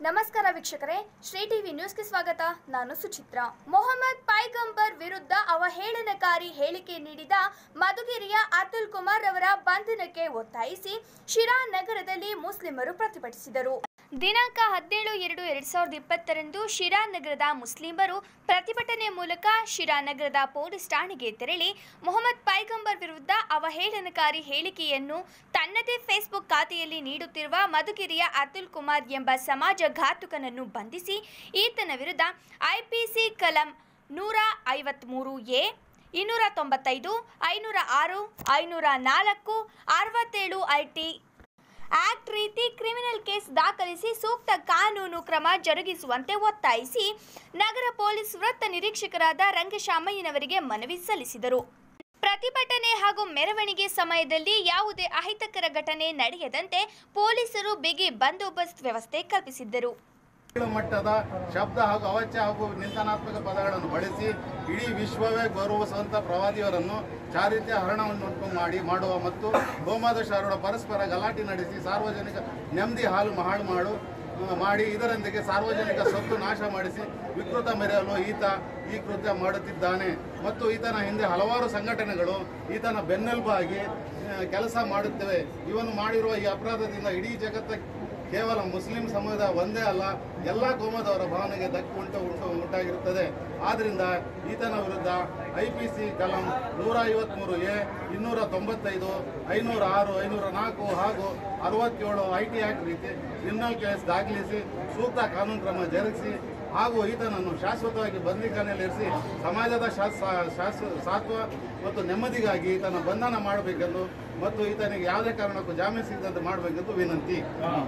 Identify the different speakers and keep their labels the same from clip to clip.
Speaker 1: ನಮಸ್ಕಾರ ವೀಕ್ಷಕರೇ ಶ್ರೀ ಟಿವಿ ನ್ಯೂಸ್ಗೆ ಸ್ವಾಗತ ನಾನು ಸುಚಿತ್ರ ಮೊಹಮ್ಮದ್ ಪೈಗಂಬರ್ ವಿರುದ್ಧ ಅವಹೇಳನಕಾರಿ ಹೇಳಿಕೆ ನೀಡಿದ ಮಧುಗಿರಿಯ ಅತುಲ್ ಕುಮಾರ್ ಅವರ ಬಂಧನಕ್ಕೆ ಒತ್ತಾಯಿಸಿ ಶಿರಾ ನಗರದಲ್ಲಿ ಮುಸ್ಲಿಮರು ಪ್ರತಿಭಟಿಸಿದರು ದಿನಾಂಕ ಹದಿನೇಳು ಎರಡು ಎರಡ್ ಸಾವಿರದ ಇಪ್ಪತ್ತರಂದು ಶಿರಾ ನಗರದ ಮುಸ್ಲಿಮರು ಪ್ರತಿಭಟನೆ ಮೂಲಕ ಶಿರಾ ನಗರದ ಪೊಲೀಸ್ ಠಾಣೆಗೆ ತೆರಳಿ ಮೊಹಮ್ಮದ್ ಪೈಗಂಬರ್ ವಿರುದ್ಧ ಅವಹೇಳನಕಾರಿ ಹೇಳಿಕೆಯನ್ನು ತನ್ನದೇ ಫೇಸ್ಬುಕ್ ಖಾತೆಯಲ್ಲಿ ನೀಡುತ್ತಿರುವ ಮಧುಗಿರಿಯ ಅತುಲ್ ಕುಮಾರ್ ಎಂಬ ಸಮಾಜ ಘಾತುಕನನ್ನು ಬಂಧಿಸಿ ಈತನ ವಿರುದ್ಧ ಐಪಿಸಿ ಕಲಂ ನೂರ ಐವತ್ತ್ಮೂರು ಎ ಇನ್ನೂರ ತೊಂಬತ್ತೈದು ಐನೂರ ಆರು ಐನೂರ ನಾಲ್ಕು ಅರವತ್ತೇಳು ಐಟಿ ಆಕ್ಟ್ ರೀತಿ ಕ್ರಿಮಿನಲ್ ಕೇಸ್ ದಾಖಲಿಸಿ ಸೂಕ್ತ ಕಾನೂನು ಕ್ರಮ ಜರುಗಿಸುವಂತೆ ಒತ್ತಾಯಿಸಿ ನಗರ ಪೊಲೀಸ್ ವೃತ್ತ ನಿರೀಕ್ಷಕರಾದ ರಂಗಶಾಮಯ್ಯನವರಿಗೆ ಮನವಿ ಸಲ್ಲಿಸಿದರು ಪ್ರತಿಭಟನೆ ಹಾಗೂ ಮೆರವಣಿಗೆ ಸಮಯದಲ್ಲಿ ಯಾವುದೇ ಅಹಿತಕರ ಘಟನೆ ನಡೆಯದಂತೆ ಪೊಲೀಸರು ಬಿಗಿ ಬಂದೋಬಸ್ತ್ ವ್ಯವಸ್ಥೆ ಕಲ್ಪಿಸಿದ್ದರು
Speaker 2: ಕೀಳು ಮಟ್ಟದ ಶಬ್ದ ಹಾಗೂ ಅವಾಚ್ಯ ಹಾಗೂ ನಿಂದನಾತ್ಮಕ ಪದಗಳನ್ನು ಬಳಸಿ ಇಡೀ ವಿಶ್ವವೇ ಗೌರವಿಸುವಂತ ಪ್ರವಾದಿಯವರನ್ನು ಚಾರಿತ್ಯ ಹರಣವನ್ನುಂಟು ಮಾಡಿ ಮಾಡುವ ಮತ್ತು ಗೋಮಾದ ಶಾರುಡ ಪರಸ್ಪರ ಗಲಾಟೆ ನಡೆಸಿ ಸಾರ್ವಜನಿಕ ನೆಮ್ಮದಿ ಹಾಲು ಹಾಳು ಮಾಡು ಆ, ಮಾಡಿ ಇದರೊಂದಿಗೆ ಸಾರ್ವಜನಿಕ ಸೊತ್ತು ನಾಶ ಮಾಡಿಸಿ ವಿಕೃತ ಮೆರೆಯಲು ಈತ ಈ ಕೃತ್ಯ ಮಾಡುತ್ತಿದ್ದಾನೆ ಮತ್ತು ಈತನ ಹಿಂದೆ ಹಲವಾರು ಸಂಘಟನೆಗಳು ಈತನ ಬೆನ್ನೆಲುಬಾಗಿ ಆ, ಕೆಲಸ ಮಾಡುತ್ತವೆ ಇವನು ಮಾಡಿರುವ ಈ ಅಪರಾಧದಿಂದ ಇಡೀ ಜಗತ್ತ ಕೇವಲ ಮುಸ್ಲಿಂ ಸಮುದಾಯ ಒಂದೇ ಅಲ್ಲ ಎಲ್ಲ ಕೋಮದವರ ಭಾವನೆಗೆ ಧಕ್ಕೆ ಉಂಟು ಉಂಟು ಉಂಟಾಗಿರುತ್ತದೆ ಆದ್ರಿಂದ ಈತನ ವಿರುದ್ಧ ಐ ಪಿ ಸಿ ಕಲಂ ನೂರ ಐವತ್ಮೂರು ಎ ಇನ್ನೂರ ತೊಂಬತ್ತೈದು ಐನೂರ ಆರು ಐನೂರ ನಾಲ್ಕು ಹಾಗೂ ಅರವತ್ತೇಳು ಐ ಟಿ ಆಕ್ಟ್ ರೀತಿ ಕ್ರಿಮಿನಲ್ ಕೇಸ್ ದಾಖಲಿಸಿ ಸೂಕ್ತ ಕಾನೂನು ಕ್ರಮ ಜರುಗಿಸಿ ಹಾಗೂ ಈತನನ್ನು ಶಾಶ್ವತವಾಗಿ ಬಂದಿಖಾನೆಯಲ್ಲಿರಿಸಿ ಸಮಾಜದ ಶಾಸ್ ಶಾಶ್ವ ಸಾತ್ವ ಮತ್ತು ನೆಮ್ಮದಿಗಾಗಿ ಈತನ ಬಂಧನ ಮಾಡಬೇಕೆಂದು ಮತ್ತು ಈತನಿಗೆ ಯಾವುದೇ ಕಾರಣಕ್ಕೂ ಜಾಮೀನು ಸಿಗದಂತೆ ಮಾಡಬೇಕೆಂದು ವಿನಂತಿ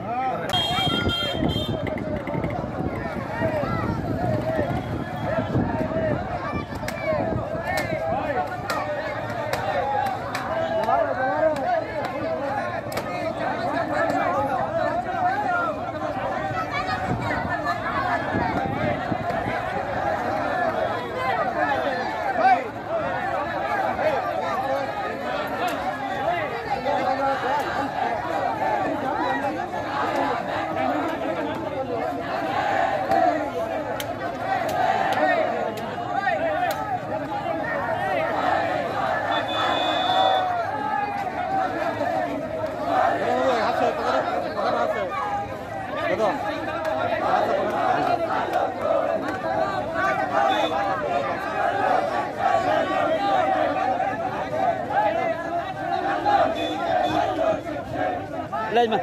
Speaker 3: لازمة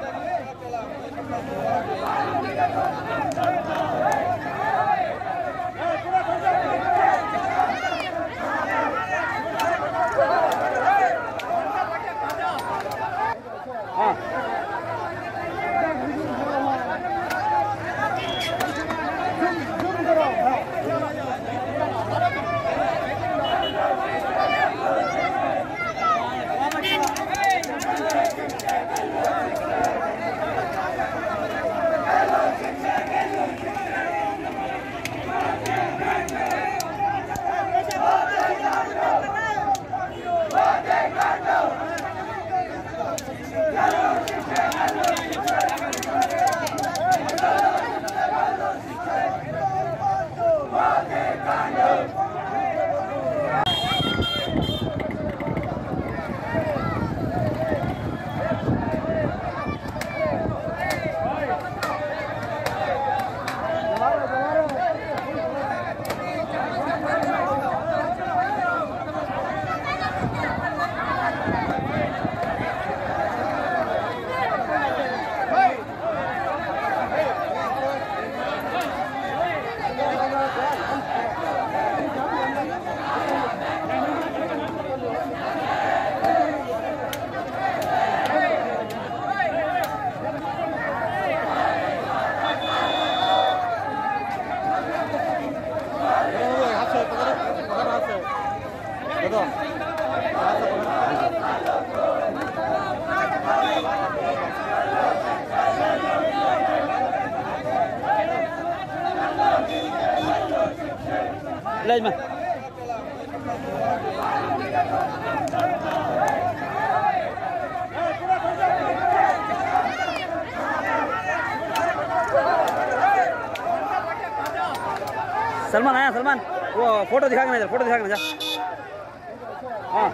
Speaker 3: اه لازمة
Speaker 4: ¡Vamos!
Speaker 3: सलमान आया सलमान वो फोटो दिखा के ना इधर फोटो दिखा के ना जा हाँ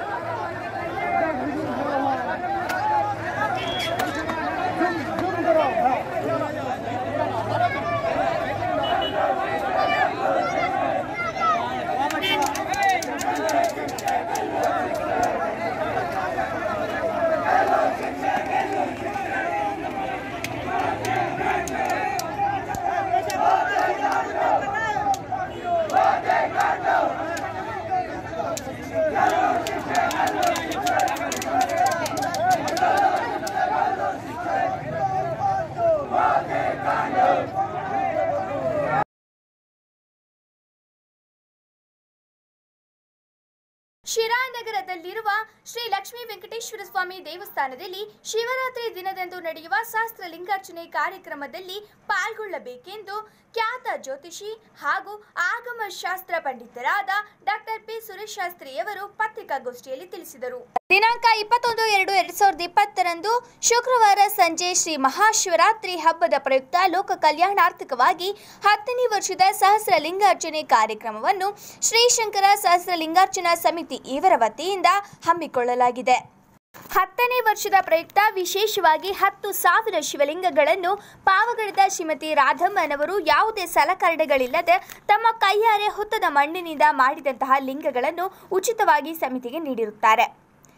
Speaker 1: ಶಿರಾನಗರದಲ್ಲಿರುವ ಶ್ರೀ ಲಕ್ಷ್ಮೀ ವೆಂಕಟೇಶ್ವರ ಸ್ವಾಮಿ ದೇವಸ್ಥಾನದಲ್ಲಿ ಶಿವರಾತ್ರಿ ದಿನದಂದು ನಡೆಯುವ ಶಾಸ್ತ್ರ ಲಿಂಗಾರ್ಚನೆ ಕಾರ್ಯಕ್ರಮದಲ್ಲಿ ಪಾಲ್ಗೊಳ್ಳಬೇಕೆಂದು ಖ್ಯಾತ ಜ್ಯೋತಿಷಿ ಹಾಗೂ ಆಗಮ ಶಾಸ್ತ್ರ ಪಂಡಿತರಾದ ಡಾಕ್ಟರ್ ಪಿ ಸುರೇಶ್ ಶಾಸ್ತ್ರಿಯವರು ಪತ್ರಿಕಾಗೋಷ್ಠಿಯಲ್ಲಿ ತಿಳಿಸಿದರು ದಿನಾಂಕ ಇಪ್ಪತ್ತೊಂದು ಎರಡು ಎರಡ್ ಸಾವಿರದ ಇಪ್ಪತ್ತರಂದು ಶುಕ್ರವಾರ ಸಂಜೆ ಶ್ರೀ ಮಹಾಶಿವರಾತ್ರಿ ಹಬ್ಬದ ಪ್ರಯುಕ್ತ ಲೋಕ ಕಲ್ಯಾಣಾರ್ಥಕವಾಗಿ ಹತ್ತನೇ ವರ್ಷದ ಸಹಸ್ರ ಲಿಂಗಾರ್ಚನೆ ಕಾರ್ಯಕ್ರಮವನ್ನು ಶ್ರೀಶಂಕರ ಸಹಸ್ರ ಲಿಂಗಾರ್ಚನಾ ಸಮಿತಿ ಇವರ ವತಿಯಿಂದ ಹಮ್ಮಿಕೊಳ್ಳಲಾಗಿದೆ ಹತ್ತನೇ ವರ್ಷದ ಪ್ರಯುಕ್ತ ವಿಶೇಷವಾಗಿ ಹತ್ತು ಸಾವಿರ ಶಿವಲಿಂಗಗಳನ್ನು ಪಾವಗಡದ ಶ್ರೀಮತಿ ರಾಧಮ್ಮನವರು ಯಾವುದೇ ಸಲಕರಣೆಗಳಿಲ್ಲದೆ ತಮ್ಮ ಕೈಯಾರೆ ಹುತ್ತದ ಮಣ್ಣಿನಿಂದ ಮಾಡಿದಂತಹ ಲಿಂಗಗಳನ್ನು ಉಚಿತವಾಗಿ ಸಮಿತಿಗೆ ನೀಡಿರುತ್ತಾರೆ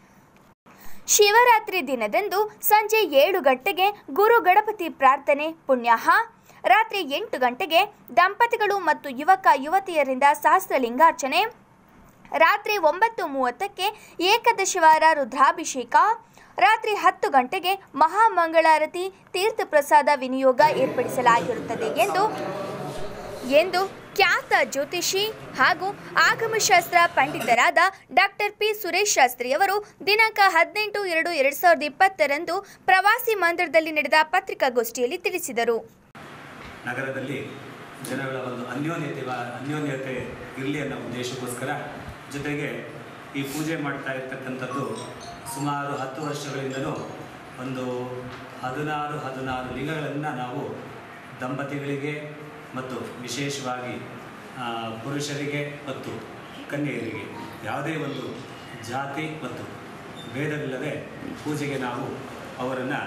Speaker 1: ಶಿವರಾತ್ರಿ ದಿನದಂದು ಸಂಜೆ ಏಳು ಗಂಟೆಗೆ ಗುರು ಗಣಪತಿ ಪ್ರಾರ್ಥನೆ ಪುಣ್ಯಾಹ ರಾತ್ರಿ ಎಂಟು ಗಂಟೆಗೆ ದಂಪತಿಗಳು ಮತ್ತು ಯುವಕ ಯುವತಿಯರಿಂದ ಸಹಸ್ರ ಲಿಂಗಾರ್ಚನೆ ರಾತ್ರಿ ಒಂಬತ್ತು ಮೂವತ್ತಕ್ಕೆ ಏಕದಶವಾರ ರುದ್ರಾಭಿಷೇಕ ರಾತ್ರಿ ಹತ್ತು ಗಂಟೆಗೆ ಮಹಾಮಂಗಳಾರತಿ ತೀರ್ಥ ಪ್ರಸಾದ ವಿನಿಯೋಗ ಏರ್ಪಡಿಸಲಾಗಿರುತ್ತದೆ ಎಂದು ಎಂದು ಖ್ಯಾತ ಜ್ಯೋತಿಷಿ ಹಾಗೂ ಆಗಮಶಾಸ್ತ್ರ ಪಂಡಿತರಾದ ಡಾಕ್ಟರ್ ಪಿ ಸುರೇಶ್ ಶಾಸ್ತ್ರಿಯವರು ದಿನಾಂಕ ಹದಿನೆಂಟು ಎರಡು ಎರಡು ಸಾವಿರದ ಇಪ್ಪತ್ತರಂದು ಪ್ರವಾಸಿ ಮಂದಿರದಲ್ಲಿ ನಡೆದ ಪತ್ರಿಕಾಗೋಷ್ಠಿಯಲ್ಲಿ ತಿಳಿಸಿದರು
Speaker 4: ನಗರದಲ್ಲಿ ಜನಗಳ ಒಂದು ಅನ್ಯೋನ್ಯತೆ ಅನ್ಯೋನ್ಯತೆ ಇರಲಿ ಅನ್ನೋ ಉದ್ದೇಶಕ್ಕೋಸ್ಕರ ಜೊತೆಗೆ ಈ ಪೂಜೆ ಮಾಡ್ತಾ ಇರ್ತಕ್ಕಂಥದ್ದು ಸುಮಾರು ಹತ್ತು ವರ್ಷಗಳಿಂದಲೂ ಒಂದು ಹದಿನಾರು ಹದಿನಾರು ಲಿಂಗಗಳನ್ನು ನಾವು ದಂಪತಿಗಳಿಗೆ ಮತ್ತು ವಿಶೇಷವಾಗಿ ಆ, ಪುರುಷರಿಗೆ ಮತ್ತು ಕನ್ಯೆಯರಿಗೆ ಯಾವುದೇ ಒಂದು ಜಾತಿ ಮತ್ತು ಭೇದವಿಲ್ಲದೆ ಪೂಜೆಗೆ ನಾವು ಅವರನ್ನು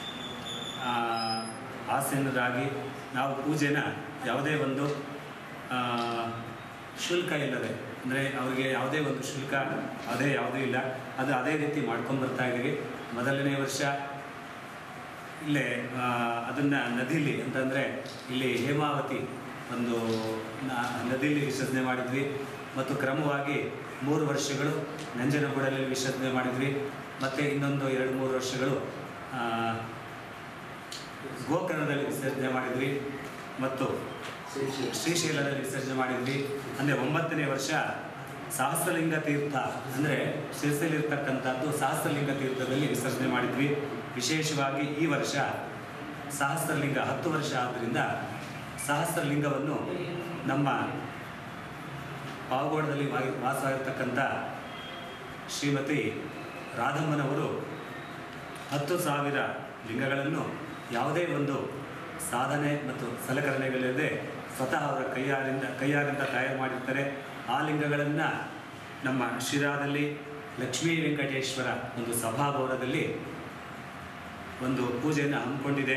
Speaker 4: ಆಸೀನರಾಗಿ ನಾವು ಪೂಜೆನ ಯಾವುದೇ ಒಂದು ಆ, ಶುಲ್ಕ ಇಲ್ಲದೆ ಅಂದರೆ ಅವರಿಗೆ ಯಾವುದೇ ಒಂದು ಶುಲ್ಕ ಅದೇ ಯಾವುದೂ ಇಲ್ಲ ಅದು ಅದೇ ರೀತಿ ಮಾಡ್ಕೊಂಡು ಬರ್ತಾ ಇದ್ದೀವಿ ಮೊದಲನೇ ವರ್ಷ ಇಲ್ಲೇ ಅದನ್ನು ನದಿಲಿ ಅಂತಂದರೆ ಇಲ್ಲಿ ಹೇಮಾವತಿ ಒಂದು ನ- ನದಿಲಿ ವಿಸರ್ಜನೆ ಮಾಡಿದ್ವಿ ಮತ್ತು ಕ್ರಮವಾಗಿ ಮೂರು ವರ್ಷಗಳು ನಂಜನಗೂಡಲ್ಲಿ ವಿಸರ್ಜನೆ ಮಾಡಿದ್ವಿ ಮತ್ತು ಇನ್ನೊಂದು ಎರಡು ಮೂರು ವರ್ಷಗಳು ಆ, ಗೋಕರ್ಣದಲ್ಲಿ ವಿಸರ್ಜನೆ ಮಾಡಿದ್ವಿ ಮತ್ತು ಶ್ರೀಶೈಲದಲ್ಲಿ ವಿಸರ್ಜನೆ ಮಾಡಿದ್ವಿ ಅಂದರೆ ಒಂಬತ್ತನೇ ವರ್ಷ ಸಹಸ್ರಲಿಂಗ ತೀರ್ಥ ಅಂದರೆ ಶಿರಸಲ್ಲಿರ್ತಕ್ಕಂಥದ್ದು ಸಹಸ್ರಲಿಂಗ ತೀರ್ಥದಲ್ಲಿ ವಿಸರ್ಜನೆ ಮಾಡಿದ್ವಿ ವಿಶೇಷವಾಗಿ ಈ ವರ್ಷ ಸಹಸ್ರಲಿಂಗ ಹತ್ತು ವರ್ಷ ಆದ್ದರಿಂದ ಸಹಸ್ರಲಿಂಗವನ್ನು ನಮ್ಮ ಪಾವಗೋಡದಲ್ಲಿ ವಾ- ವಾಸವಾಗಿರ್ತಕ್ಕಂಥ ಶ್ರೀಮತಿ ರಾಧಮ್ಮನವರು ಹತ್ತು ಸಾವಿರ ಲಿಂಗಗಳನ್ನು ಯಾವುದೇ ಒಂದು ಸಾಧನೆ ಮತ್ತು ಸಲಕರಣೆಗಳಿಲ್ಲದೆ ಸ್ವತಃ ಅವರ ಕೈಯಾರಿಂದ ಕೈಯಾರಿಂದ ತಯಾರು ಮಾಡಿರ್ತಾರೆ ಆ ಲಿಂಗಗಳನ್ನು ನಮ್ಮ ಶಿರಾದಲ್ಲಿ ಲಕ್ಷ್ಮೀ ವೆಂಕಟೇಶ್ವರ ಒಂದು ಸಭಾಭವನದಲ್ಲಿ ಒಂದು ಪೂಜೆಯನ್ನು ಹಮ್ಮಿಕೊಂಡಿದೆ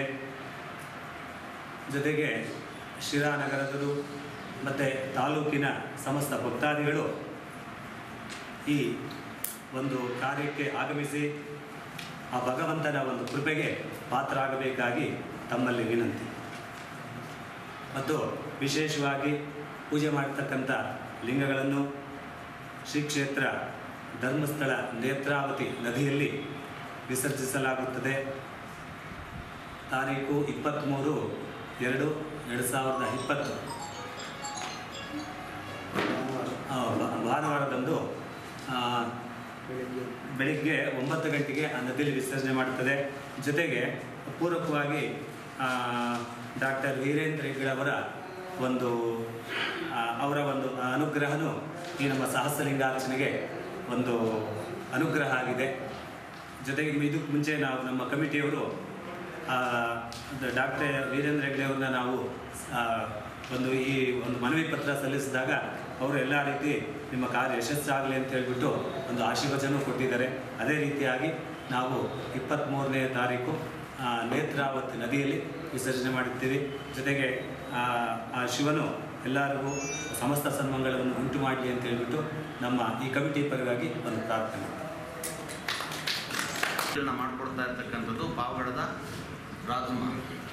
Speaker 4: ಜೊತೆಗೆ ಶಿರಾ ನಗರದಲ್ಲೂ ಮತ್ತು ತಾಲೂಕಿನ ಸಮಸ್ತ ಭಕ್ತಾದಿಗಳು ಈ ಒಂದು ಕಾರ್ಯಕ್ಕೆ ಆಗಮಿಸಿ ಆ ಭಗವಂತನ ಒಂದು ಕೃಪೆಗೆ ಪಾತ್ರರಾಗಬೇಕಾಗಿ ತಮ್ಮಲ್ಲಿ ವಿನಂತಿ ಮತ್ತು ವಿಶೇಷವಾಗಿ ಪೂಜೆ ಮಾಡತಕ್ಕಂಥ ಲಿಂಗಗಳನ್ನು ಶ್ರೀ ಕ್ಷೇತ್ರ ಧರ್ಮಸ್ಥಳ ನೇತ್ರಾವತಿ ನದಿಯಲ್ಲಿ ವಿಸರ್ಜಿಸಲಾಗುತ್ತದೆ ತಾರೀಕು ಇಪ್ಪತ್ತ್ಮೂರು ಎರಡು ಎರಡು ಸಾವಿರದ ಇಪ್ಪತ್ತು ಆ, ಭಾ- ಭಾನುವಾರದಂದು ಆ, ಬೆಳಿಗ್ಗೆ ಒಂಬತ್ತು ಗಂಟೆಗೆ ಆ ನದಿಯಲ್ಲಿ ವಿಸರ್ಜನೆ ಮಾಡುತ್ತದೆ ಜೊತೆಗೆ ಪೂರಕವಾಗಿ ಡಾಕ್ಟರ್ ವೀರೇಂದ್ರ ಹೆಗ್ಗಳವರ ಒಂದು ಆ, ಅವರ ಒಂದು ಅನುಗ್ರಹನು ಈ ನಮ್ಮ ಸಹಸ್ರಲಿಂಗಾರ್ಚನೆಗೆ ಒಂದು ಅನುಗ್ರಹ ಆಗಿದೆ ಜೊತೆಗೆ ಇದಕ್ಕೆ ಮುಂಚೆ ನಾವು ನಮ್ಮ ಕಮಿಟಿಯವರು ಡಾಕ್ಟರ್ ವೀರೇಂದ್ರ ಹೆಗ್ಡೆ ಅವ್ರನ್ನ ನಾವು ಆ, ಒಂದು ಈ ಒಂದು ಮನವಿ ಪತ್ರ ಸಲ್ಲಿಸಿದಾಗ ಅವರು ಎಲ್ಲ ರೀತಿ ನಿಮ್ಮ ಕಾರ್ಯ ಯಶಸ್ಸಾಗಲಿ ಅಂತ ಹೇಳ್ಬಿಟ್ಟು ಒಂದು ಆಶೀರ್ವಚನ ಕೊಟ್ಟಿದ್ದಾರೆ ಅದೇ ರೀತಿಯಾಗಿ ನಾವು ಇಪ್ಪತ್ತ್ಮೂರನೇ ತಾರೀಕು ಆ, ನೇತ್ರಾವತಿ ನದಿಯಲ್ಲಿ ವಿಸರ್ಜನೆ ಮಾಡುತ್ತೀವಿ ಜೊತೆಗೆ ಆ, ಆ ಶಿವನು ಎಲ್ಲರಿಗೂ ಸಮಸ್ತ ಸನ್ಮಂಗಳವನ್ನು ಉಂಟು ಮಾಡಲಿ ಅಂತ ಹೇಳ್ಬಿಟ್ಟು ನಮ್ಮ ಈ ಕಮಿಟಿ ಪರವಾಗಿ ಒಂದು ಪ್ರಾರ್ಥನೆ
Speaker 5: ಗಳನ್ನ ಮಾಡ್ಕೊಡ್ತಾ ಇರ್ತಕ್ಕಂಥದ್ದು ಪಾವಗಡದ ರಾಧಮ್ಮ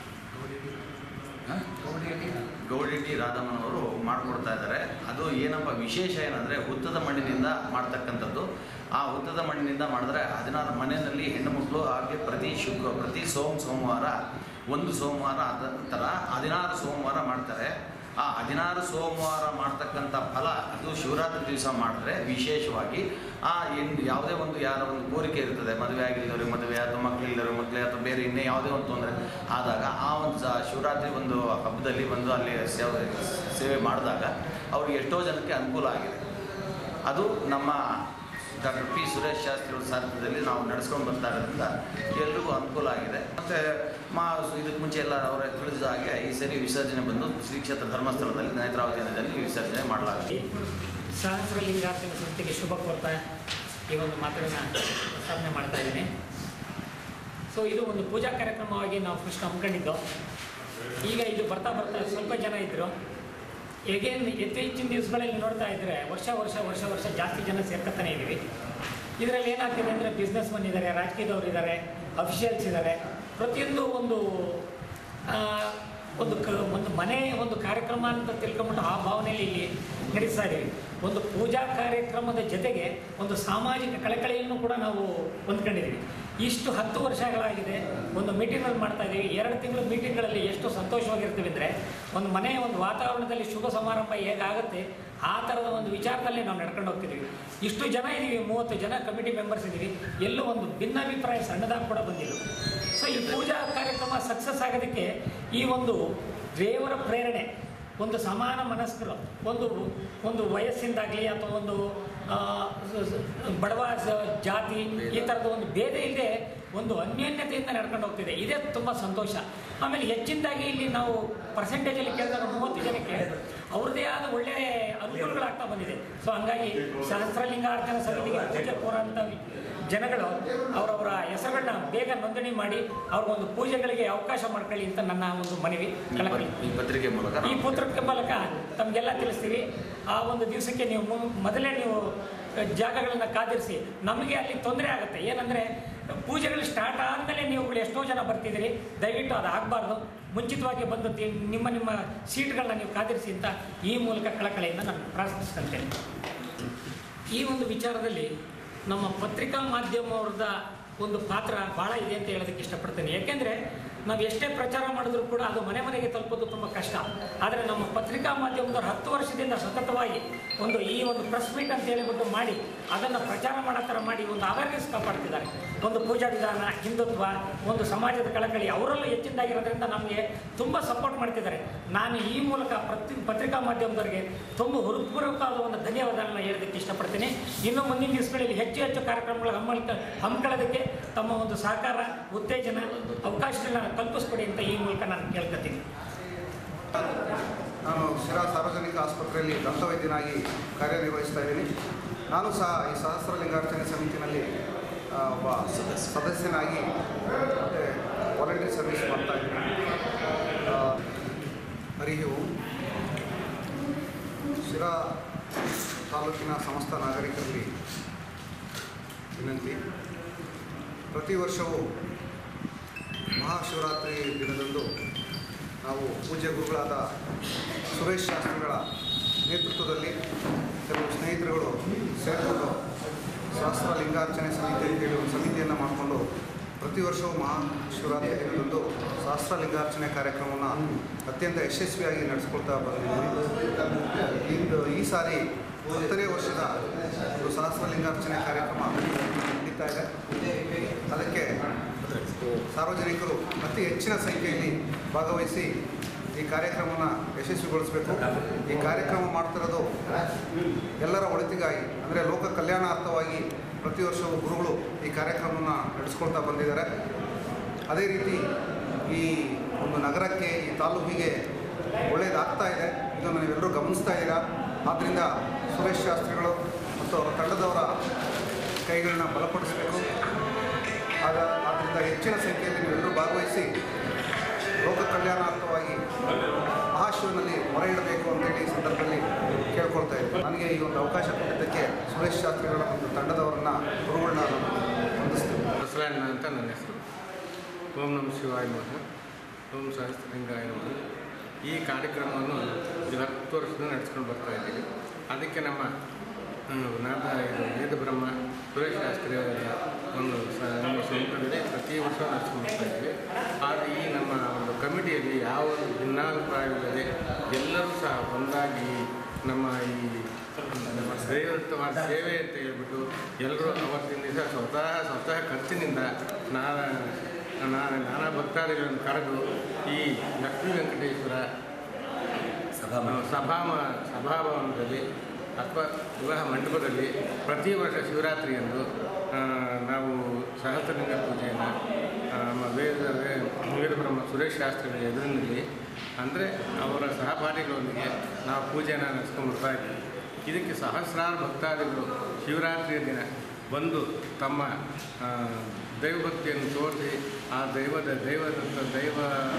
Speaker 5: ಹ? ಗೌಡಿಟಿ ರಾಧಮ್ಮನವರು ಮಾಡಿಕೊಡ್ತಾ ಇದ್ದಾರೆ ಅದು ಏನಪ್ಪ ವಿಶೇಷ ಏನಂದರೆ ಹುತ್ತದ ಮಣ್ಣಿನಿಂದ ಮಾಡ್ತಕ್ಕಂಥದ್ದು ಆ ಹುತ್ತದ ಮಣ್ಣಿನಿಂದ ಮಾಡಿದ್ರೆ ಹದಿನಾರು ಮನೆಯಲ್ಲಿ ಹೆಣ್ಣು ಮಕ್ಕಳು ಹಾಗೆ ಪ್ರತಿ ಶುಕ್ರ ಪ್ರತಿ ಸೋಮ ಸೋಮವಾರ ಒಂದು ಸೋಮವಾರ ಅದ ಥರ ಹದಿನಾರು ಸೋಮವಾರ ಮಾಡ್ತಾರೆ ಆ ಹದಿನಾರು ಸೋಮವಾರ ಮಾಡ್ತಕ್ಕಂಥ ಫಲ ಅದು ಶಿವರಾತ್ರಿ ದಿವಸ ಮಾಡಿದ್ರೆ ವಿಶೇಷವಾಗಿ ಆ ಹೆಣ್ಣು ಯಾವುದೇ ಒಂದು ಯಾರ ಒಂದು ಕೋರಿಕೆ ಇರ್ತದೆ ಮದುವೆ ಆಗಿಲ್ಲದವ್ರಿಗೆ ಮದುವೆ ಅಥವಾ ಮಕ್ಕಳಿಲ್ಲದವ್ರಿಗೆ ಮಕ್ಕಳೇ ಅಥವಾ ಬೇರೆ ಇನ್ನೇ ಯಾವುದೇ ಒಂದು ತೊಂದರೆ ಆದಾಗ ಆ ಒಂದು ಸ- ಶಿವರಾತ್ರಿ ಒಂದು ಹಬ್ಬದಲ್ಲಿ ಬಂದು ಅಲ್ಲಿ ಸೇವೆ ಸೇವೆ ಮಾಡಿದಾಗ ಅವ್ರಿಗೆ ಎಷ್ಟೋ ಜನಕ್ಕೆ ಅನುಕೂಲ ಆಗಿದೆ ಅದು ನಮ್ಮ ಡಾಕ್ಟರ್ ಪಿ ಸುರೇಶ್ ಶಾಸ್ತ್ರಿ ಅವ್ರ ಸಾರಥ್ಯದಲ್ಲಿ ನಾವು ನಡೆಸ್ಕೊಂಡು ಬರ್ತಾ ಇರೋದ್ರಿಂದ ಎಲ್ರಿಗೂ ಅನುಕೂಲ ಆಗಿದೆ ಮತ್ತು ಮಾ ಇದಕ್ಕೆ ಮುಂಚೆ ಎಲ್ಲ ಅವರ ತಿಳಿದ ಹಾಗೆ ಈ ಸರಿ ವಿಸರ್ಜನೆ ಬಂದು ಶ್ರೀ ಕ್ಷೇತ್ರ ಧರ್ಮಸ್ಥಳದಲ್ಲಿ ನೇತ್ರಾವತಿ ನದಿಯಲ್ಲಿ ವಿಸರ್ಜನೆ ಮಾಡಲಾಗಿದೆ
Speaker 6: ಸಹಸ್ರಲಿಂಗಾರ್ಚನ ಸಂಸ್ಥೆಗೆ ಶುಭ ಕೋರ್ತಾ ಈ ಒಂದು ಮಾತುಗಳನ್ನ ಪ್ರಸ್ತಾವನೆ ಮಾಡ್ತಾ ಇದ್ದೀನಿ ಸೊ ಇದು ಒಂದು ಪೂಜಾ ಕಾರ್ಯಕ್ರಮವಾಗಿ ನಾವು ಫಸ್ಟ್ ಹಮ್ಮಿಕೊಂಡಿದ್ದು ಈಗ ಇದು ಬರ್ತಾ ಬರ್ತಾ ಸ್ವಲ್ಪ ಜನ ಇದ್ದರು ಹೇಗೇನು ಇತ್ತೀಚಿನ ದಿವಸಗಳಲ್ಲಿ ನೋಡ್ತಾ ಇದ್ದರೆ ವರ್ಷ ವರ್ಷ ವರ್ಷ ವರ್ಷ ಜಾಸ್ತಿ ಜನ ಸೇರ್ಕೊತಾನೆ ಇದ್ದೀವಿ ಇದರಲ್ಲಿ ಏನಾಗ್ತಿದೆ ಅಂದರೆ ಬಿಸ್ನೆಸ್ ಮನ್ ಇದ್ದಾರೆ ರಾಜಕೀಯದವ್ರು ಇದ್ದಾರೆ ಅಫಿಷಿಯಲ್ಸ್ ಇದ್ದಾರೆ ಪ್ರತಿಯೊಂದು ಒಂದು ಆ, ಒಂದು ಕ ಒಂದು ಮನೆ ಒಂದು ಕಾರ್ಯಕ್ರಮ ಅಂತ ತಿಳ್ಕೊಂಬಿಟ್ಟು ಆ ಭಾವನೆಯಲ್ಲಿ ಇಲ್ಲಿ ನಡೆಸ್ತಾ ಇದ್ದೀವಿ ಒಂದು ಪೂಜಾ ಕಾರ್ಯಕ್ರಮದ ಜೊತೆಗೆ ಒಂದು ಸಾಮಾಜಿಕ ಕಳಕಳಿಯನ್ನು ಕೂಡ ನಾವು ಹೊಂದ್ಕೊಂಡಿದ್ದೀವಿ ಇಷ್ಟು ಹತ್ತು ವರ್ಷಗಳಾಗಿದೆ ಒಂದು ಮೀಟಿಂಗ್ಗಳು ಮಾಡ್ತಾ ಇದ್ದೀವಿ ಎರಡು ತಿಂಗಳ ಮೀಟಿಂಗ್ಗಳಲ್ಲಿ ಎಷ್ಟು ಸಂತೋಷವಾಗಿರ್ತೀವಿ ಅಂದರೆ ಒಂದು ಮನೆಯ ಒಂದು ವಾತಾವರಣದಲ್ಲಿ ಶುಭ ಸಮಾರಂಭ ಹೇಗಾಗುತ್ತೆ ಆ ಥರದ ಒಂದು ವಿಚಾರದಲ್ಲಿ ನಾವು ನಡ್ಕೊಂಡು ಹೋಗ್ತಿದ್ದೀವಿ ಇಷ್ಟು ಜನ ಇದ್ದೀವಿ ಮೂವತ್ತು ಜನ ಕಮಿಟಿ ಮೆಂಬರ್ಸ್ ಇದ್ದೀವಿ ಎಲ್ಲೂ ಒಂದು ಭಿನ್ನಾಭಿಪ್ರಾಯ ಸಣ್ಣದಾಗಿ ಕೂಡ ಬಂದಿಲ್ಲ ಸೊ ಈ ಪೂಜಾ ಕಾರ್ಯಕ್ರಮ ಸಕ್ಸಸ್ ಆಗೋದಕ್ಕೆ ಈ ಒಂದು ದೇವರ ಪ್ರೇರಣೆ ಒಂದು ಸಮಾನ ಮನಸ್ಕರು ಒಂದು ಒಂದು ವಯಸ್ಸಿಂದಾಗಲಿ ಅಥವಾ ಒಂದು ಆ, ಸ- ಸ- ಬಡವ ಸ- ಜಾತಿ ಈ ಥರದ ಒಂದು ಭೇದ ಇಲ್ಲದೆ ಒಂದು ಅನ್ಯೋನ್ಯತೆಯಿಂದ ನಡ್ಕೊಂಡು ಹೋಗ್ತಿದೆ ಇದೇ ತುಂಬ ಸಂತೋಷ ಆಮೇಲೆ ಹೆಚ್ಚಿನದಾಗಿ ಇಲ್ಲಿ ನಾವು ಪರ್ಸೆಂಟೇಜಲ್ಲಿ ಕೇಳಿದಾಗ ಮೂವತ್ತು ಜನಕ್ಕೆ ಅವ್ರದ್ದೇ ಆದ ಒಳ್ಳೆಯ ಅನುಕೂಲಗಳಾಗ್ತಾ ಬಂದಿದೆ ಸೊ ಹಂಗಾಗಿ ಸಹಸ್ರಲಿಂಗಾರ್ಚನ ಸಮಿತಿಗೆ ಪೂಜೆ ಕೋರೋಂಥ ಜನಗಳು ಅವರವರ ಹೆಸರುಗಳನ್ನ ಬೇಗ ನೋಂದಣಿ ಮಾಡಿ ಅವ್ರಿಗೊಂದು ಪೂಜೆಗಳಿಗೆ ಅವಕಾಶ ಮಾಡ್ಕೊಳ್ಳಿ ಅಂತ ನನ್ನ ಒಂದು ಮನವಿ ಕಳಕಳಿ
Speaker 5: ಈ ಪತ್ರಿಕೆ ಮೂಲಕ
Speaker 6: ಈ
Speaker 5: ನಾವು
Speaker 6: ಪುತ್ರಕ್ಕೆ ಮೂಲಕ ತಮಗೆಲ್ಲ ತಿಳಿಸ್ತೀವಿ ಆ ಒಂದು ದಿವಸಕ್ಕೆ ನೀವು ಮು- ಮೊದಲೇ ನೀವು ಜಾಗಗಳನ್ನು ಕಾದಿರಿಸಿ ನಮಗೆ ಅಲ್ಲಿ ತೊಂದರೆ ಆಗುತ್ತೆ ಏನಂದರೆ ಪೂಜೆಗಳು ಸ್ಟಾರ್ಟ್ ಆದಮೇಲೆ ನೀವುಗಳು ಎಷ್ಟೋ ಜನ ಬರ್ತಿದ್ದೀರಿ ದಯವಿಟ್ಟು ಅದು ಆಗಬಾರ್ದು ಮುಂಚಿತವಾಗಿ ಬಂದು ತಿ- ನಿಮ್ಮ ನಿಮ್ಮ ಸೀಟ್ಗಳನ್ನ ನೀವು ಕಾದಿರಿಸಿ ಅಂತ ಈ ಮೂಲಕ ಕಳಕಳಿಯಿಂದ ನಾನು ಪ್ರಾರ್ಥಿಸ್ತಂತೇನೆ ಈ ಒಂದು ವಿಚಾರದಲ್ಲಿ ನಮ್ಮ ಪತ್ರಿಕಾ ಮಾಧ್ಯಮವ್ರದ ಒಂದು ಪಾತ್ರ ಭಾಳ ಇದೆ ಅಂತ ಹೇಳೋದಕ್ಕೆ ಇಷ್ಟಪಡ್ತೇನೆ ಯಾಕೆಂದರೆ ನಾವು ಎಷ್ಟೇ ಪ್ರಚಾರ ಮಾಡಿದ್ರು ಕೂಡ ಅದು ಮನೆ ಮನೆಗೆ ತಲುಪೋದು ತುಂಬ ಕಷ್ಟ ಆದರೆ ನಮ್ಮ ಪತ್ರಿಕಾ ಮಾಧ್ಯಮದವ್ರು ಹತ್ತು ವರ್ಷದಿಂದ ಸತತವಾಗಿ ಒಂದು ಈ ಒಂದು ಪ್ರೆಸ್ ಮೀಟ್ ಅಂತ ಹೇಳಿಬಿಟ್ಟು ಮಾಡಿ ಅದನ್ನು ಪ್ರಚಾರ ಮಾಡೋ ಥರ ಮಾಡಿ ಒಂದು ಅವೇರ್ನೆಸ್ ಕಾಪಾಡ್ತಿದ್ದಾರೆ ಒಂದು ಪೂಜಾ ವಿಧಾನ ಹಿಂದುತ್ವ ಒಂದು ಸಮಾಜದ ಕಳಕಳಿ ಅವರಲ್ಲೂ ಹೆಚ್ಚಿನದಾಗಿರೋದ್ರಿಂದ ನಮಗೆ ತುಂಬ ಸಪೋರ್ಟ್ ಮಾಡ್ತಿದ್ದಾರೆ ನಾನು ಈ ಮೂಲಕ ಪ್ರತಿ ಪತ್ರಿಕಾ ಮಾಧ್ಯಮದವರಿಗೆ ತುಂಬ ಹೃತ್ಪೂರ್ವಕವಾದ ಒಂದು ಧನ್ಯವಾದಗಳನ್ನ ಹೇಳೋದಕ್ಕೆ ಇಷ್ಟಪಡ್ತೀನಿ ಇನ್ನು ಮುಂದಿನ ದಿವಸಗಳಲ್ಲಿ ಹೆಚ್ಚು ಹೆಚ್ಚು ಕಾರ್ಯಕ್ರಮಗಳು ಹಮ್ಮಳ್ಕ ಹಮ್ಮಿಕೊಳ್ಳೋದಕ್ಕೆ ತಮ್ಮ ಒಂದು ಸಹಕಾರ ಉತ್ತೇಜನ ಅವಕಾಶಗಳನ್ನ ಕಲ್ಪಿಸ್ಕೊಡಿ ಅಂತ ಈ ಮೂಲಕ ನಾನು ಕೇಳ್ಕೊತೀನಿ
Speaker 7: ನಾನು ಶಿರಾ ಸಾರ್ವಜನಿಕ ಆಸ್ಪತ್ರೆಯಲ್ಲಿ ದಂತವೈದ್ಯನಾಗಿ ಕಾರ್ಯನಿರ್ವಹಿಸ್ತಾ ಇದ್ದೀನಿ ನಾನು ಸಹ ಈ ಸಹಸ್ರಲಿಂಗಾರ್ಚನೆ ಸಮಿತಿನಲ್ಲಿ ಆ, ಒಬ್ಬ ಸದಸ್ಯನಾಗಿ ಮತ್ತು ವಾಲಂಟಿಯರ್ ಸರ್ವಿಸ್ ಮಾಡ್ತಾ ಇದ್ದೀನಿ ಆ, ಹರಿ ಓಂ ಶಿರಾ ತಾಲೂಕಿನ ಸಮಸ್ತ ನಾಗರಿಕರಲ್ಲಿ ವಿನಂತಿ ಪ್ರತಿ ವರ್ಷವೂ ಮಹಾಶಿವರಾತ್ರಿ ದಿನದಂದು ನಾವು ಪೂಜ್ಯ ಗುರುಗಳಾದ ಸುರೇಶ್ ಶಾಸ್ತ್ರಿಗಳ ನೇತೃತ್ವದಲ್ಲಿ ಕೆಲವು ಸ್ನೇಹಿತರುಗಳು ಸೇರಿಕೊಂಡು ಶಾಸ್ತ್ರ ಲಿಂಗಾರ್ಚನೆ ಸಮಿತಿ ಅಂತೇಳಿ ಒಂದು ಸಮಿತಿಯನ್ನು ಮಾಡಿಕೊಂಡು ಪ್ರತಿ ವರ್ಷವೂ ಮಹಾಶಿವರಾತ್ರಿ ದಿನದಂದು ಶಾಸ್ತ್ರ ಲಿಂಗಾರ್ಚನೆ ಕಾರ್ಯಕ್ರಮವನ್ನು ಅತ್ಯಂತ ಯಶಸ್ವಿಯಾಗಿ ನಡೆಸ್ಕೊಳ್ತಾ ಬಂದಿದ್ದೀವಿ ಇಂದು ಈ ಸಾರಿ ಹತ್ತನೇ ವರ್ಷದ ಒಂದು ಸಹಸ್ರ ಲಿಂಗಾರ್ಚನೆ ಕಾರ್ಯಕ್ರಮ ನಡೀತಾ ಇದೆ ಅದಕ್ಕೆ ಸಾರ್ವಜನಿಕರು ಅತಿ ಹೆಚ್ಚಿನ ಸಂಖ್ಯೆಯಲ್ಲಿ ಭಾಗವಹಿಸಿ ಈ ಕಾರ್ಯಕ್ರಮನ ಯಶಸ್ವಿಗೊಳಿಸಬೇಕು ಈ ಕಾರ್ಯಕ್ರಮ ಮಾಡ್ತಿರೋದು ಎಲ್ಲರ ಒಳಿತಿಗಾಗಿ ಅಂದರೆ ಲೋಕ ಕಲ್ಯಾಣಾರ್ಥವಾಗಿ ಪ್ರತಿ ವರ್ಷವೂ ಗುರುಗಳು ಈ ಕಾರ್ಯಕ್ರಮವನ್ನು ನಡೆಸ್ಕೊಳ್ತಾ ಬಂದಿದ್ದಾರೆ ಅದೇ ರೀತಿ ಈ ಒಂದು ನಗರಕ್ಕೆ ಈ ತಾಲೂಕಿಗೆ ಒಳ್ಳೆಯದಾಗ್ತಾ ಇದೆ ಇದನ್ನು ನೀವೆಲ್ಲರೂ ಗಮನಿಸ್ತಾ ಇದ್ದೀರಾ ಆದ್ದರಿಂದ ಸುರೇಶ್ ಶಾಸ್ತ್ರಿಗಳು ಮತ್ತು ಅವರ ತಂಡದವರ ಕೈಗಳನ್ನ ಬಲಪಡಿಸಬೇಕು ಆಗ ಆದ್ದರಿಂದ ಹೆಚ್ಚಿನ ಸಂಖ್ಯೆಯಲ್ಲಿ ನೀವೆಲ್ಲರೂ ಭಾಗವಹಿಸಿ ಲೋಕ ಕಲ್ಯಾಣಾರ್ಥವಾಗಿ ಮಹಾಶಿವನಲ್ಲಿ ಮೊರೆ ಇಡಬೇಕು ಅಂತೇಳಿ ಈ ಸಂದರ್ಭದಲ್ಲಿ ಕೇಳ್ಕೊಳ್ತಾ ಇದ್ದೀನಿ ನನಗೆ ಈ ಒಂದು ಅವಕಾಶ ಕೊಟ್ಟಿದ್ದಕ್ಕೆ ಸುರೇಶ್ ಶಾಸ್ತ್ರಿಗಳ ಒಂದು ತಂಡದವರನ್ನ ಗುರುಗಳನ್ನ ನಾನು ವಂದಿಸ್ತೀನಿ
Speaker 8: ಬಸವಣ್ಣ ಅಂತ ನನ್ನ ಹೆಸರು ಓಂ ನಮ ಶಿವಾಯ ನಮಃ ಓಂ ಸಹಸ್ರಲಿಂಗಾಯ ನಮಃ ಈ ಕಾರ್ಯಕ್ರಮವನ್ನು ಇದು ಹತ್ತು ವರ್ಷದಿಂದ ನಡೆಸ್ಕೊಂಡು ಬರ್ತಾ ಇದ್ದೀವಿ ಅದಕ್ಕೆ ನಮ್ಮ ಹ್ಮ್, ನಾದ ಇದು ವೇದ ಬ್ರಹ್ಮ ಸುರೇಶ್ ಶಾಸ್ತ್ರಿ ಅವರ ಒಂದು ಸ ನಮ್ಮ ಸಂಸ್ಥೆಯಲ್ಲಿ ಪ್ರತಿ ವರ್ಷ ನಡೆಸ್ಕೊಂಡು ಬರ್ತಾ ಇದ್ದೀವಿ ಆದರೆ ಈ ನಮ್ಮ ಒಂದು ಕಮಿಟಿಯಲ್ಲಿ ಯಾವ ಒಂದು ಭಿನ್ನಾಭಿಪ್ರಾಯವಿಲ್ಲದೆ ಎಲ್ಲರೂ ಸಹ ಒಂದಾಗಿ ನಮ್ಮ ಈ ನಮ್ಮ ದೈವತ್ವವಾದ ಸೇವೆ ಅಂತ ಹೇಳ್ಬಿಟ್ಟು ಎಲ್ಲರೂ ಅವತ್ತಿನ ದಿವಸ ಸ್ವತಃ ಸ್ವತಃ ಖರ್ಚಿನಿಂದ ನಾನಾ ನಾನಾ ನಾನಾ ಭಕ್ತಾದಿಗಳನ್ನು ಕರೆದು ಈ ಲಕ್ಷ್ಮೀ ವೆಂಕಟೇಶ್ವರ ಸಭಾ ಸಭಾಮ ಸಭಾಭವನದಲ್ಲಿ ಅಥವಾ ವಿವಾಹ ಮಂಟಪದಲ್ಲಿ ಪ್ರತಿ ವರ್ಷ ಶಿವರಾತ್ರಿಯಂದು ಆ, ನಾವು ಸಹಸ್ರಲಿಂಗ ಪೂಜೆಯನ್ನು ನಮ್ಮ ವೇದ ವೇದ ಬ್ರಹ್ಮ ಸುರೇಶ್ ಶಾಸ್ತ್ರಿಗಳ ಎದುರಿನಲ್ಲಿ ಅಂದರೆ ಅವರ ಸಹಪಾಠಿಗಳೊಂದಿಗೆ ನಾವು ಪೂಜೆಯನ್ನು ನಡೆಸ್ಕೊಂಡು ಬರ್ತಾ ಇದ್ದೀವಿ ಇದಕ್ಕೆ ಸಹಸ್ರಾರು ಭಕ್ತಾದಿಗಳು ಶಿವರಾತ್ರಿಯ ದಿನ ಬಂದು ತಮ್ಮ ಆ, ದೈವಭಕ್ತಿಯನ್ನು ತೋರಿಸಿ ಆ ದೈವದ ದೈವದ ದೈವ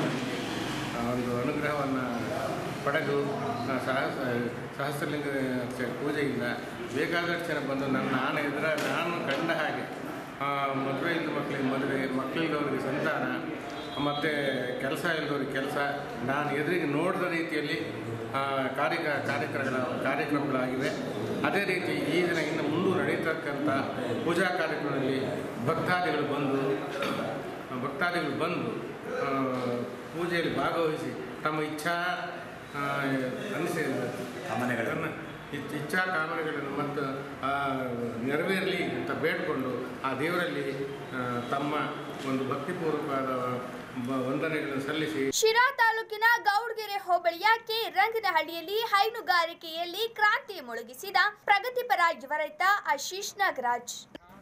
Speaker 8: ಆ ಒಂದು ಅನುಗ್ರಹವನ್ನು ಪಡೆದು ಆ ಸಹಸ ಸಹಸ್ರಲಿಂಗ ಪೂಜೆಯಿಂದ ಬೇಕಾದಷ್ಟು ಜನ ಬಂದು ನನ್ನ ನಾನು ಎದುರ ನಾನು ಕಂಡ ಹಾಗೆ ಮದುವೆ ಇದ್ದ ಮಕ್ಕಳಿಗೆ ಮದುವೆ ಮಕ್ಕಳಿದ್ದವ್ರಿಗೆ ಸಂತಾನ ಮತ್ತು ಕೆಲಸ ಇಲ್ಲದವ್ರಿಗೆ ಕೆಲಸ ನಾನು ಎದುರಿಗೆ ನೋಡಿದ ರೀತಿಯಲ್ಲಿ ಆ, ಕಾರ್ಯ ಕಾರ್ಯಕ್ರಮಗಳ ಕಾರ್ಯಕ್ರಮಗಳಾಗಿವೆ ಅದೇ ರೀತಿ ಈ ದಿನ ಇನ್ನು ಮುಂದೆ ನಡೀತಕ್ಕಂಥ ಪೂಜಾ ಕಾರ್ಯಕ್ರಮದಲ್ಲಿ ಭಕ್ತಾದಿಗಳು ಬಂದು ಭಕ್ತಾದಿಗಳು ಬಂದು ಆ, ಪೂಜೆಯಲ್ಲಿ ಭಾಗವಹಿಸಿ ತಮ್ಮ ಇಚ್ಛಾ ಆ, ಅನಿಸಿ ಕಾಮನೆಗಳನ್ನು ಇಚ್ಛಾ ಕಾಮನೆಗಳನ್ನು ಮತ್ತು ಆ, ನೆರವೇರಲಿ ಅಂತ ಬೇಡಿಕೊಂಡು ಆ ದೇವರಲ್ಲಿ ಆ, ತಮ್ಮ ಒಂದು ಭಕ್ತಿಪೂರ್ವಕವಾದ ಬ- ವಂದನೆಗಳನ್ನು ಸಲ್ಲಿಸಿ
Speaker 1: ಶಿರಾ ತಾಲೂಕಿನ ಗೌಡ್ಗೆರೆ ಹೋಬಳಿಯ ಕೆ ರಂಗನಹಳ್ಳಿಯಲ್ಲಿ ಹೈನುಗಾರಿಕೆಯಲ್ಲಿ ಕ್ರಾಂತಿ ಮೊಳಗಿಸಿದ ಪ್ರಗತಿಪರ ಯುವ ರೈತ ಆಶೀಶ್ ನಾಗರಾಜ್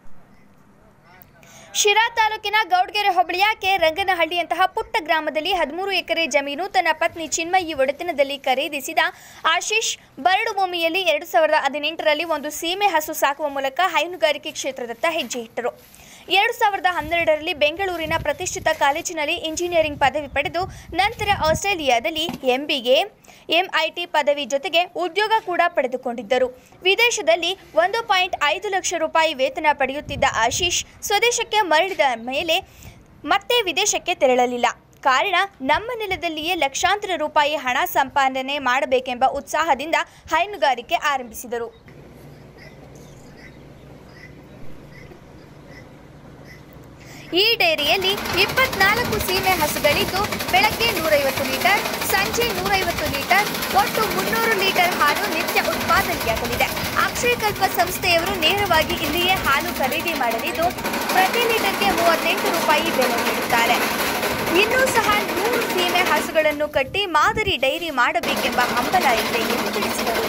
Speaker 1: ಶಿರಾ ತಾಲೂಕಿನ ಗೌಡ್ಗೆರೆ ಹೋಬಳಿಯ ಕೆ ರಂಗನಹಳ್ಳಿಯಂತಹ ಪುಟ್ಟ ಗ್ರಾಮದಲ್ಲಿ ಹದಿಮೂರು ಎಕರೆ ಜಮೀನು ತನ್ನ ಪತ್ನಿ ಚಿನ್ಮಯಿ ಒಡೆತನದಲ್ಲಿ ಖರೀದಿಸಿದ ಆಶೀಶ್ ಬರಡು ಭೂಮಿಯಲ್ಲಿ ಎರಡು ಸಾವಿರದ ಹದಿನೆಂಟರಲ್ಲಿ ಒಂದು ಸೀಮೆ ಹಸು ಸಾಕುವ ಮೂಲಕ ಹೈನುಗಾರಿಕೆ ಕ್ಷೇತ್ರದತ್ತ ಹೆಜ್ಜೆ ಇಟ್ಟರು ಎರಡು ಸಾವಿರದ ಹನ್ನೆರಡರಲ್ಲಿ ಬೆಂಗಳೂರಿನ ಪ್ರತಿಷ್ಠಿತ ಕಾಲೇಜಿನಲ್ಲಿ ಇಂಜಿನಿಯರಿಂಗ್ ಪದವಿ ಪಡೆದು ನಂತರ ಆಸ್ಟ್ರೇಲಿಯಾದಲ್ಲಿ ಎಂಬಿಎ ಎಂಐಟಿ ಪದವಿ ಜೊತೆಗೆ ಉದ್ಯೋಗ ಕೂಡ ಪಡೆದುಕೊಂಡಿದ್ದರು ವಿದೇಶದಲ್ಲಿ ಒಂದು ಪಾಯಿಂಟ್ ಐದು ಲಕ್ಷ ರೂಪಾಯಿ ವೇತನ ಪಡೆಯುತ್ತಿದ್ದ ಆಶೀಶ್ ಸ್ವದೇಶಕ್ಕೆ ಮರಳಿದ ಮೇಲೆ ಮತ್ತೆ ವಿದೇಶಕ್ಕೆ ತೆರಳಲಿಲ್ಲ ಕಾರಣ ನಮ್ಮ ನೆಲದಲ್ಲಿಯೇ ಲಕ್ಷಾಂತರ ರೂಪಾಯಿ ಹಣ ಸಂಪಾದನೆ ಮಾಡಬೇಕೆಂಬ ಉತ್ಸಾಹದಿಂದ ಹೈನುಗಾರಿಕೆ ಆರಂಭಿಸಿದರು ಈ ಡೈರಿಯಲ್ಲಿ ಇಪ್ಪತ್ನಾಲ್ಕು ಸೀಮೆ ಹಸುಗಳಿದ್ದು ಬೆಳಗ್ಗೆ ನೂರೈವತ್ತು ಲೀಟರ್ ಸಂಜೆ ನೂರೈವತ್ತು ಲೀಟರ್ ಒಟ್ಟು ಮುನ್ನೂರು ಲೀಟರ್ ಹಾಲು ನಿತ್ಯ ಉತ್ಪಾದನೆಯಾಗಲಿದೆ ಅಕ್ಷಯಕಲ್ಪ ಸಂಸ್ಥೆಯವರು ನೇರವಾಗಿ ಇಲ್ಲಿಯೇ ಹಾಲು ಖರೀದಿ ಮಾಡಲಿದ್ದು ಪ್ರತಿ ಲೀಟರ್ಗೆ ಮೂವತ್ತೆಂಟು ರೂಪಾಯಿ ಬೆಲೆ ನೀಡುತ್ತಾರೆ ಇನ್ನೂ ಸಹ ನೂರು ಸೀಮೆ ಹಸುಗಳನ್ನು ಕಟ್ಟಿ ಮಾದರಿ ಡೈರಿ ಮಾಡಬೇಕೆಂಬ ಹಂಬಲ ಇದೆ ಎಂದು ತಿಳಿಸಿದರು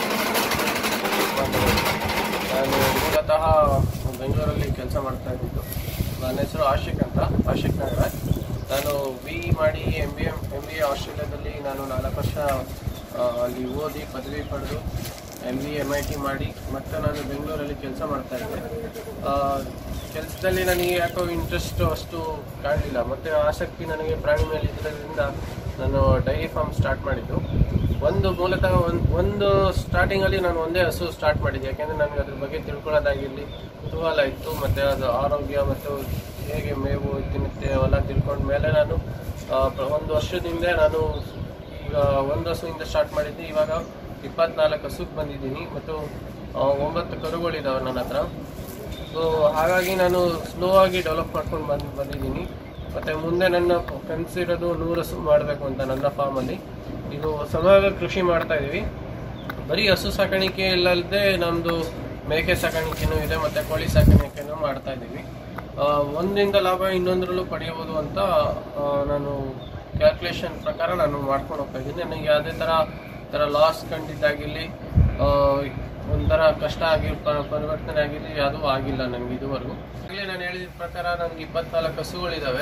Speaker 9: ನಾನು ಮೂಲತಃ ಬೆಂಗಳೂರಲ್ಲಿ ಕೆಲಸ ಮಾಡ್ತಾ ಇದ್ದಿದ್ದು ನನ್ನ ಹೆಸರು ಆಶಿಕ್ ಅಂತ ಆಶಿಕ್ ನಾಗರಾಜ್ ನಾನು ಬಿ ಇ ಮಾಡಿ M B M M B A ಆಸ್ಟ್ರೇಲಿಯಾದಲ್ಲಿ ನಾನು ನಾಲ್ಕು ವರ್ಷ ಆ, ಅಲ್ಲಿ ಓದಿ ಪದವಿ ಪಡೆದು M B M I T ಮಾಡಿ ಮತ್ತೆ ನಾನು ಬೆಂಗಳೂರಲ್ಲಿ ಕೆಲಸ ಮಾಡ್ತಾ ಇದ್ದೆ ಕೆಲಸದಲ್ಲಿ ನನಗೆ ಯಾಕೋ ಇಂಟ್ರೆಸ್ಟ್ ಅಷ್ಟು ಕಾಣಲಿಲ್ಲ ಮತ್ತು ಆಸಕ್ತಿ ನನಗೆ ಪ್ರಾಣಿ ಮೇಲೆ ಇದ್ದಿದ್ದರಿಂದ ನಾನು ಡೈರಿ ಫಾರ್ಮ್ ಸ್ಟಾರ್ಟ್ ಮಾಡಿದ್ದು ಒಂದು ಮೂಲತಃ ಒಂದು ಒಂದು ಸ್ಟಾರ್ಟಿಂಗಲ್ಲಿ ನಾನು ಒಂದೇ ಹಸು ಸ್ಟಾರ್ಟ್ ಮಾಡಿದ್ದೆ ಯಾಕೆಂದರೆ ನನಗೆ ಅದ್ರ ಬಗ್ಗೆ ತಿಳ್ಕೊಳ್ಳೋದಾಗಿರಲಿ ಕುತೂಹಲ ಇತ್ತು ಮತ್ತು ಅದು ಆರೋಗ್ಯ ಮತ್ತು ಹೇಗೆ ಮೇವು ತಿನ್ನುತ್ತೆ ಅವೆಲ್ಲ ತಿಳ್ಕೊಂಡ ಮೇಲೆ ನಾನು ಆ, ಪ್ರ- ಒಂದು ವರ್ಷದಿಂದ ನಾನು ಈಗ ಒಂದು ಹಸುವಿಂದ ಸ್ಟಾರ್ಟ್ ಮಾಡಿದ್ದೆ ಇವಾಗ ಇಪ್ಪತ್ನಾಲ್ಕು ಹಸುಗೆ ಬಂದಿದ್ದೀನಿ ಮತ್ತು ಆ, ಒಂಬತ್ತು ಕರುಗಳಿದ್ದಾವೆ ನನ್ನ ಹತ್ರ ಸೊ ಹಾಗಾಗಿ ನಾನು ಸ್ಲೋ ಆಗಿ ಡೆವಲಪ್ ಮಾಡ್ಕೊಂಡು ಬಂದು ಬಂದಿದ್ದೀನಿ ಮತ್ತು ಮುಂದೆ ನನ್ನ ಕನಸಿರೋದು ನೂರು ಹಸು ಮಾಡಬೇಕು ಅಂತ ನನ್ನ ಫಾರ್ಮಲ್ಲಿ ಇದು ಸಮಗ್ರ ಕೃಷಿ ಮಾಡ್ತಾ ಇದ್ದೀವಿ ಬರೀ ಹಸು ಸಾಕಾಣಿಕೆ ಇಲ್ಲದೆ ನಮ್ಮದು ಮೇಕೆ ಸಾಕಾಣಿಕೆನೂ ಇದೆ ಮತ್ತು ಕೋಳಿ ಸಾಕಾಣಿಕೆನೂ ಮಾಡ್ತಾ ಇದ್ದೀವಿ ಆ, ಒಂದರಿಂದ ಲಾಭ ಇನ್ನೊಂದರಲ್ಲೂ ಪಡೆಯಬಹುದು ಅಂತ ಆ, ನಾನು ಕ್ಯಾಲ್ಕುಲೇಷನ್ ಪ್ರಕಾರ ನಾನು ಮಾಡ್ಕೊಂಡು ಹೋಗ್ತಾ ಇದ್ದೀನಿ ನನಗೆ ಯಾವುದೇ ಥರ ಥರ ಲಾಸ್ ಕಂಡಿದ್ದಾಗಿರಲಿ ಒಂಥರ ಕಷ್ಟ ಆಗಿ ಪ- ಪರಿವರ್ತನೆ ಆಗಿರಲಿ ಯಾವುದೂ ಆಗಿಲ್ಲ ನನಗೆ ಇದುವರೆಗೂ ಈಗಲೇ ನಾನು ಹೇಳಿದ ಪ್ರಕಾರ ನನಗೆ ಇಪ್ಪತ್ನಾಲ್ಕು ಹಸುಗಳಿದ್ದಾವೆ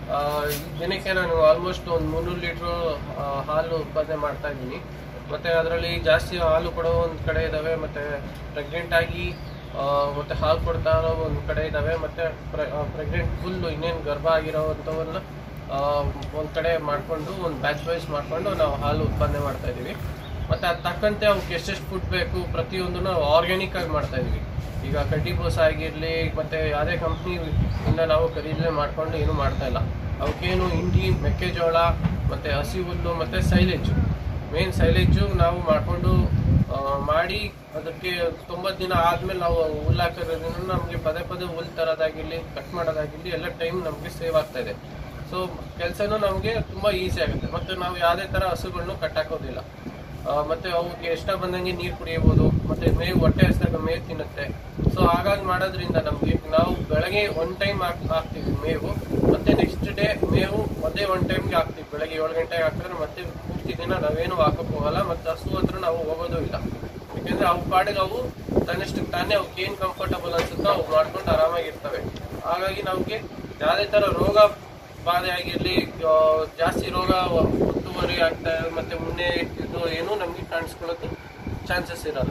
Speaker 9: ಆ, ಈ ದಿನಕ್ಕೆ ನಾನು ಆಲ್ಮೋಸ್ಟ್ ಒಂದು ಮುನ್ನೂರು ಲೀಟ್ರು ಹಾಲು ಉತ್ಪಾದನೆ ಮಾಡ್ತಾ ಇದ್ದೀನಿ ಮತ್ತು ಅದರಲ್ಲಿ ಜಾಸ್ತಿ ಹಾಲು ಕೊಡೋ ಒಂದು ಕಡೆ ಇದ್ದಾವೆ ಮತ್ತು ಪ್ರೆಗ್ನೆಂಟ್ ಆಗಿ ಆ, ಮತ್ತೆ ಹಾಲು ಕೊಡ್ತಾ ಇರೋ ಒಂದು ಕಡೆ ಇದ್ದಾವೆ ಮತ್ತು ಪ್ರೆಗ್ನೆಂಟ್ ಫುಲ್ಲು ಇನ್ನೇನು ಗರ್ಭ ಆಗಿರೋವಂಥವನ್ನ ಒಂದು ಕಡೆ ಮಾಡಿಕೊಂಡು ಒಂದು ಬ್ಯಾಚ್ ವೈಸ್ ಮಾಡಿಕೊಂಡು ನಾವು ಹಾಲು ಉತ್ಪಾದನೆ ಮಾಡ್ತಾ ಇದ್ದೀವಿ ಮತ್ತು ಅದು ತಕ್ಕಂತೆ ಅವಕ್ಕೆ ಎಷ್ಟೆಷ್ಟು ಫುಡ್ ಬೇಕು ಪ್ರತಿಯೊಂದು ನಾವು ಆರ್ಗ್ಯಾನಿಕ್ ಆಗಿ ಮಾಡ್ತಾ ಇದ್ದೀವಿ ಈಗ ಕಡ್ಡಿ ಬೋಸ ಆಗಿರಲಿ ಮತ್ತು ಯಾವುದೇ ಕಂಪ್ನಿ ಇಂದ ನಾವು ಖರೀದಿ ಮಾಡಿಕೊಂಡು ಏನು ಮಾಡ್ತಾ ಇಲ್ಲ ಅವಕ್ಕೇನು ಹಿಂಡಿ ಮೆಕ್ಕೆಜೋಳ ಮತ್ತು ಹಸಿ ಹುಲ್ಲು ಮತ್ತು ಸೈಲೇಜು ಮೇನ್ ಸೈಲೇಜು ನಾವು ಮಾಡಿಕೊಂಡು ಮಾಡಿ ಅದಕ್ಕೆ ತೊಂಬತ್ತು ದಿನ ಆದಮೇಲೆ ನಾವು ಹುಲ್ಲು ಹಾಕೋದ್ರಿಂದ ನಮಗೆ ಪದೇ ಪದೇ ಹುಲ್ಲು ತರೋದಾಗಿರಲಿ ಕಟ್ ಮಾಡೋದಾಗಿರಲಿ ಎಲ್ಲ ಟೈಮ್ ನಮಗೆ ಸೇವ್ ಆಗ್ತಾ ಇದೆ ಸೊ ಕೆಲಸನೂ ನಮಗೆ ತುಂಬ ಈಸಿ ಆಗುತ್ತೆ ಮತ್ತು ನಾವು ಯಾವುದೇ ಥರ ಹಸುಗಳನ್ನು ಕಟ್ಟಾಕೋದಿಲ್ಲ ಆ, ಮತ್ತೆ ಅವಕ್ಕೆ ಇಷ್ಟ ಬಂದಂಗೆ ನೀರು ಕುಡಿಯಬಹುದು ಮತ್ತೆ ಮೇವು ಹೊಟ್ಟೆ ಹಸಿದಾಗ ಮೇವು ತಿನ್ನುತ್ತೆ ಸೊ ಹಾಗಾಗಿ ಮಾಡೋದ್ರಿಂದ ನಮಗೆ ನಾವು ಬೆಳಗ್ಗೆ ಒನ್ ಟೈಮ್ ಹಾಕ್ತೀವಿ ಮೇವು ಮತ್ತೆ ನೆಕ್ಸ್ಟ್ ಡೇ ಮೇವು ಒಂದೇ ಒನ್ ಟೈಮ್ಗೆ ಹಾಕ್ತೀವಿ ಬೆಳಗ್ಗೆ ಏಳು ಗಂಟೆಗೆ ಹಾಕಿದ್ರೆ ಮತ್ತೆ ಪೂರ್ತಿ ದಿನ ನಾವೇನು ಹಾಕಕ್ ಹೋಗಲ್ಲ ಮತ್ತೆ ಹಸು ಹತ್ರ ನಾವು ಹೋಗೋದು ಇಲ್ಲ ಯಾಕೆಂದ್ರೆ ಅವು ಪಾಡಿಗೆ ಅವು ತನ್ನಷ್ಟಕ್ಕೆ ತಾನೇ ಅವಕ್ಕೆ ಏನು ಕಂಫರ್ಟಬಲ್ ಅನ್ಸುತ್ತೋ ಅವು ಮಾಡ್ಕೊಂಡು ಆರಾಮಾಗಿರ್ತವೆ ಹಾಗಾಗಿ ನಮಗೆ ಯಾವುದೇ ಥರ ರೋಗ ಬಾಧೆ ಆಗಿರಲಿ ಜಾಸ್ತಿ ರೋಗ ಒತ್ತುವರಿ ಆಗ್ತಾ ಇದೆ ಮತ್ತೆ ಮುನ್ನೆ ಇದು ಏನೂ ನಮಗೆ ಕಾಣಿಸ್ಕೊಳ್ಳೋದು ಚಾನ್ಸಸ್ ಇರಲ್ಲ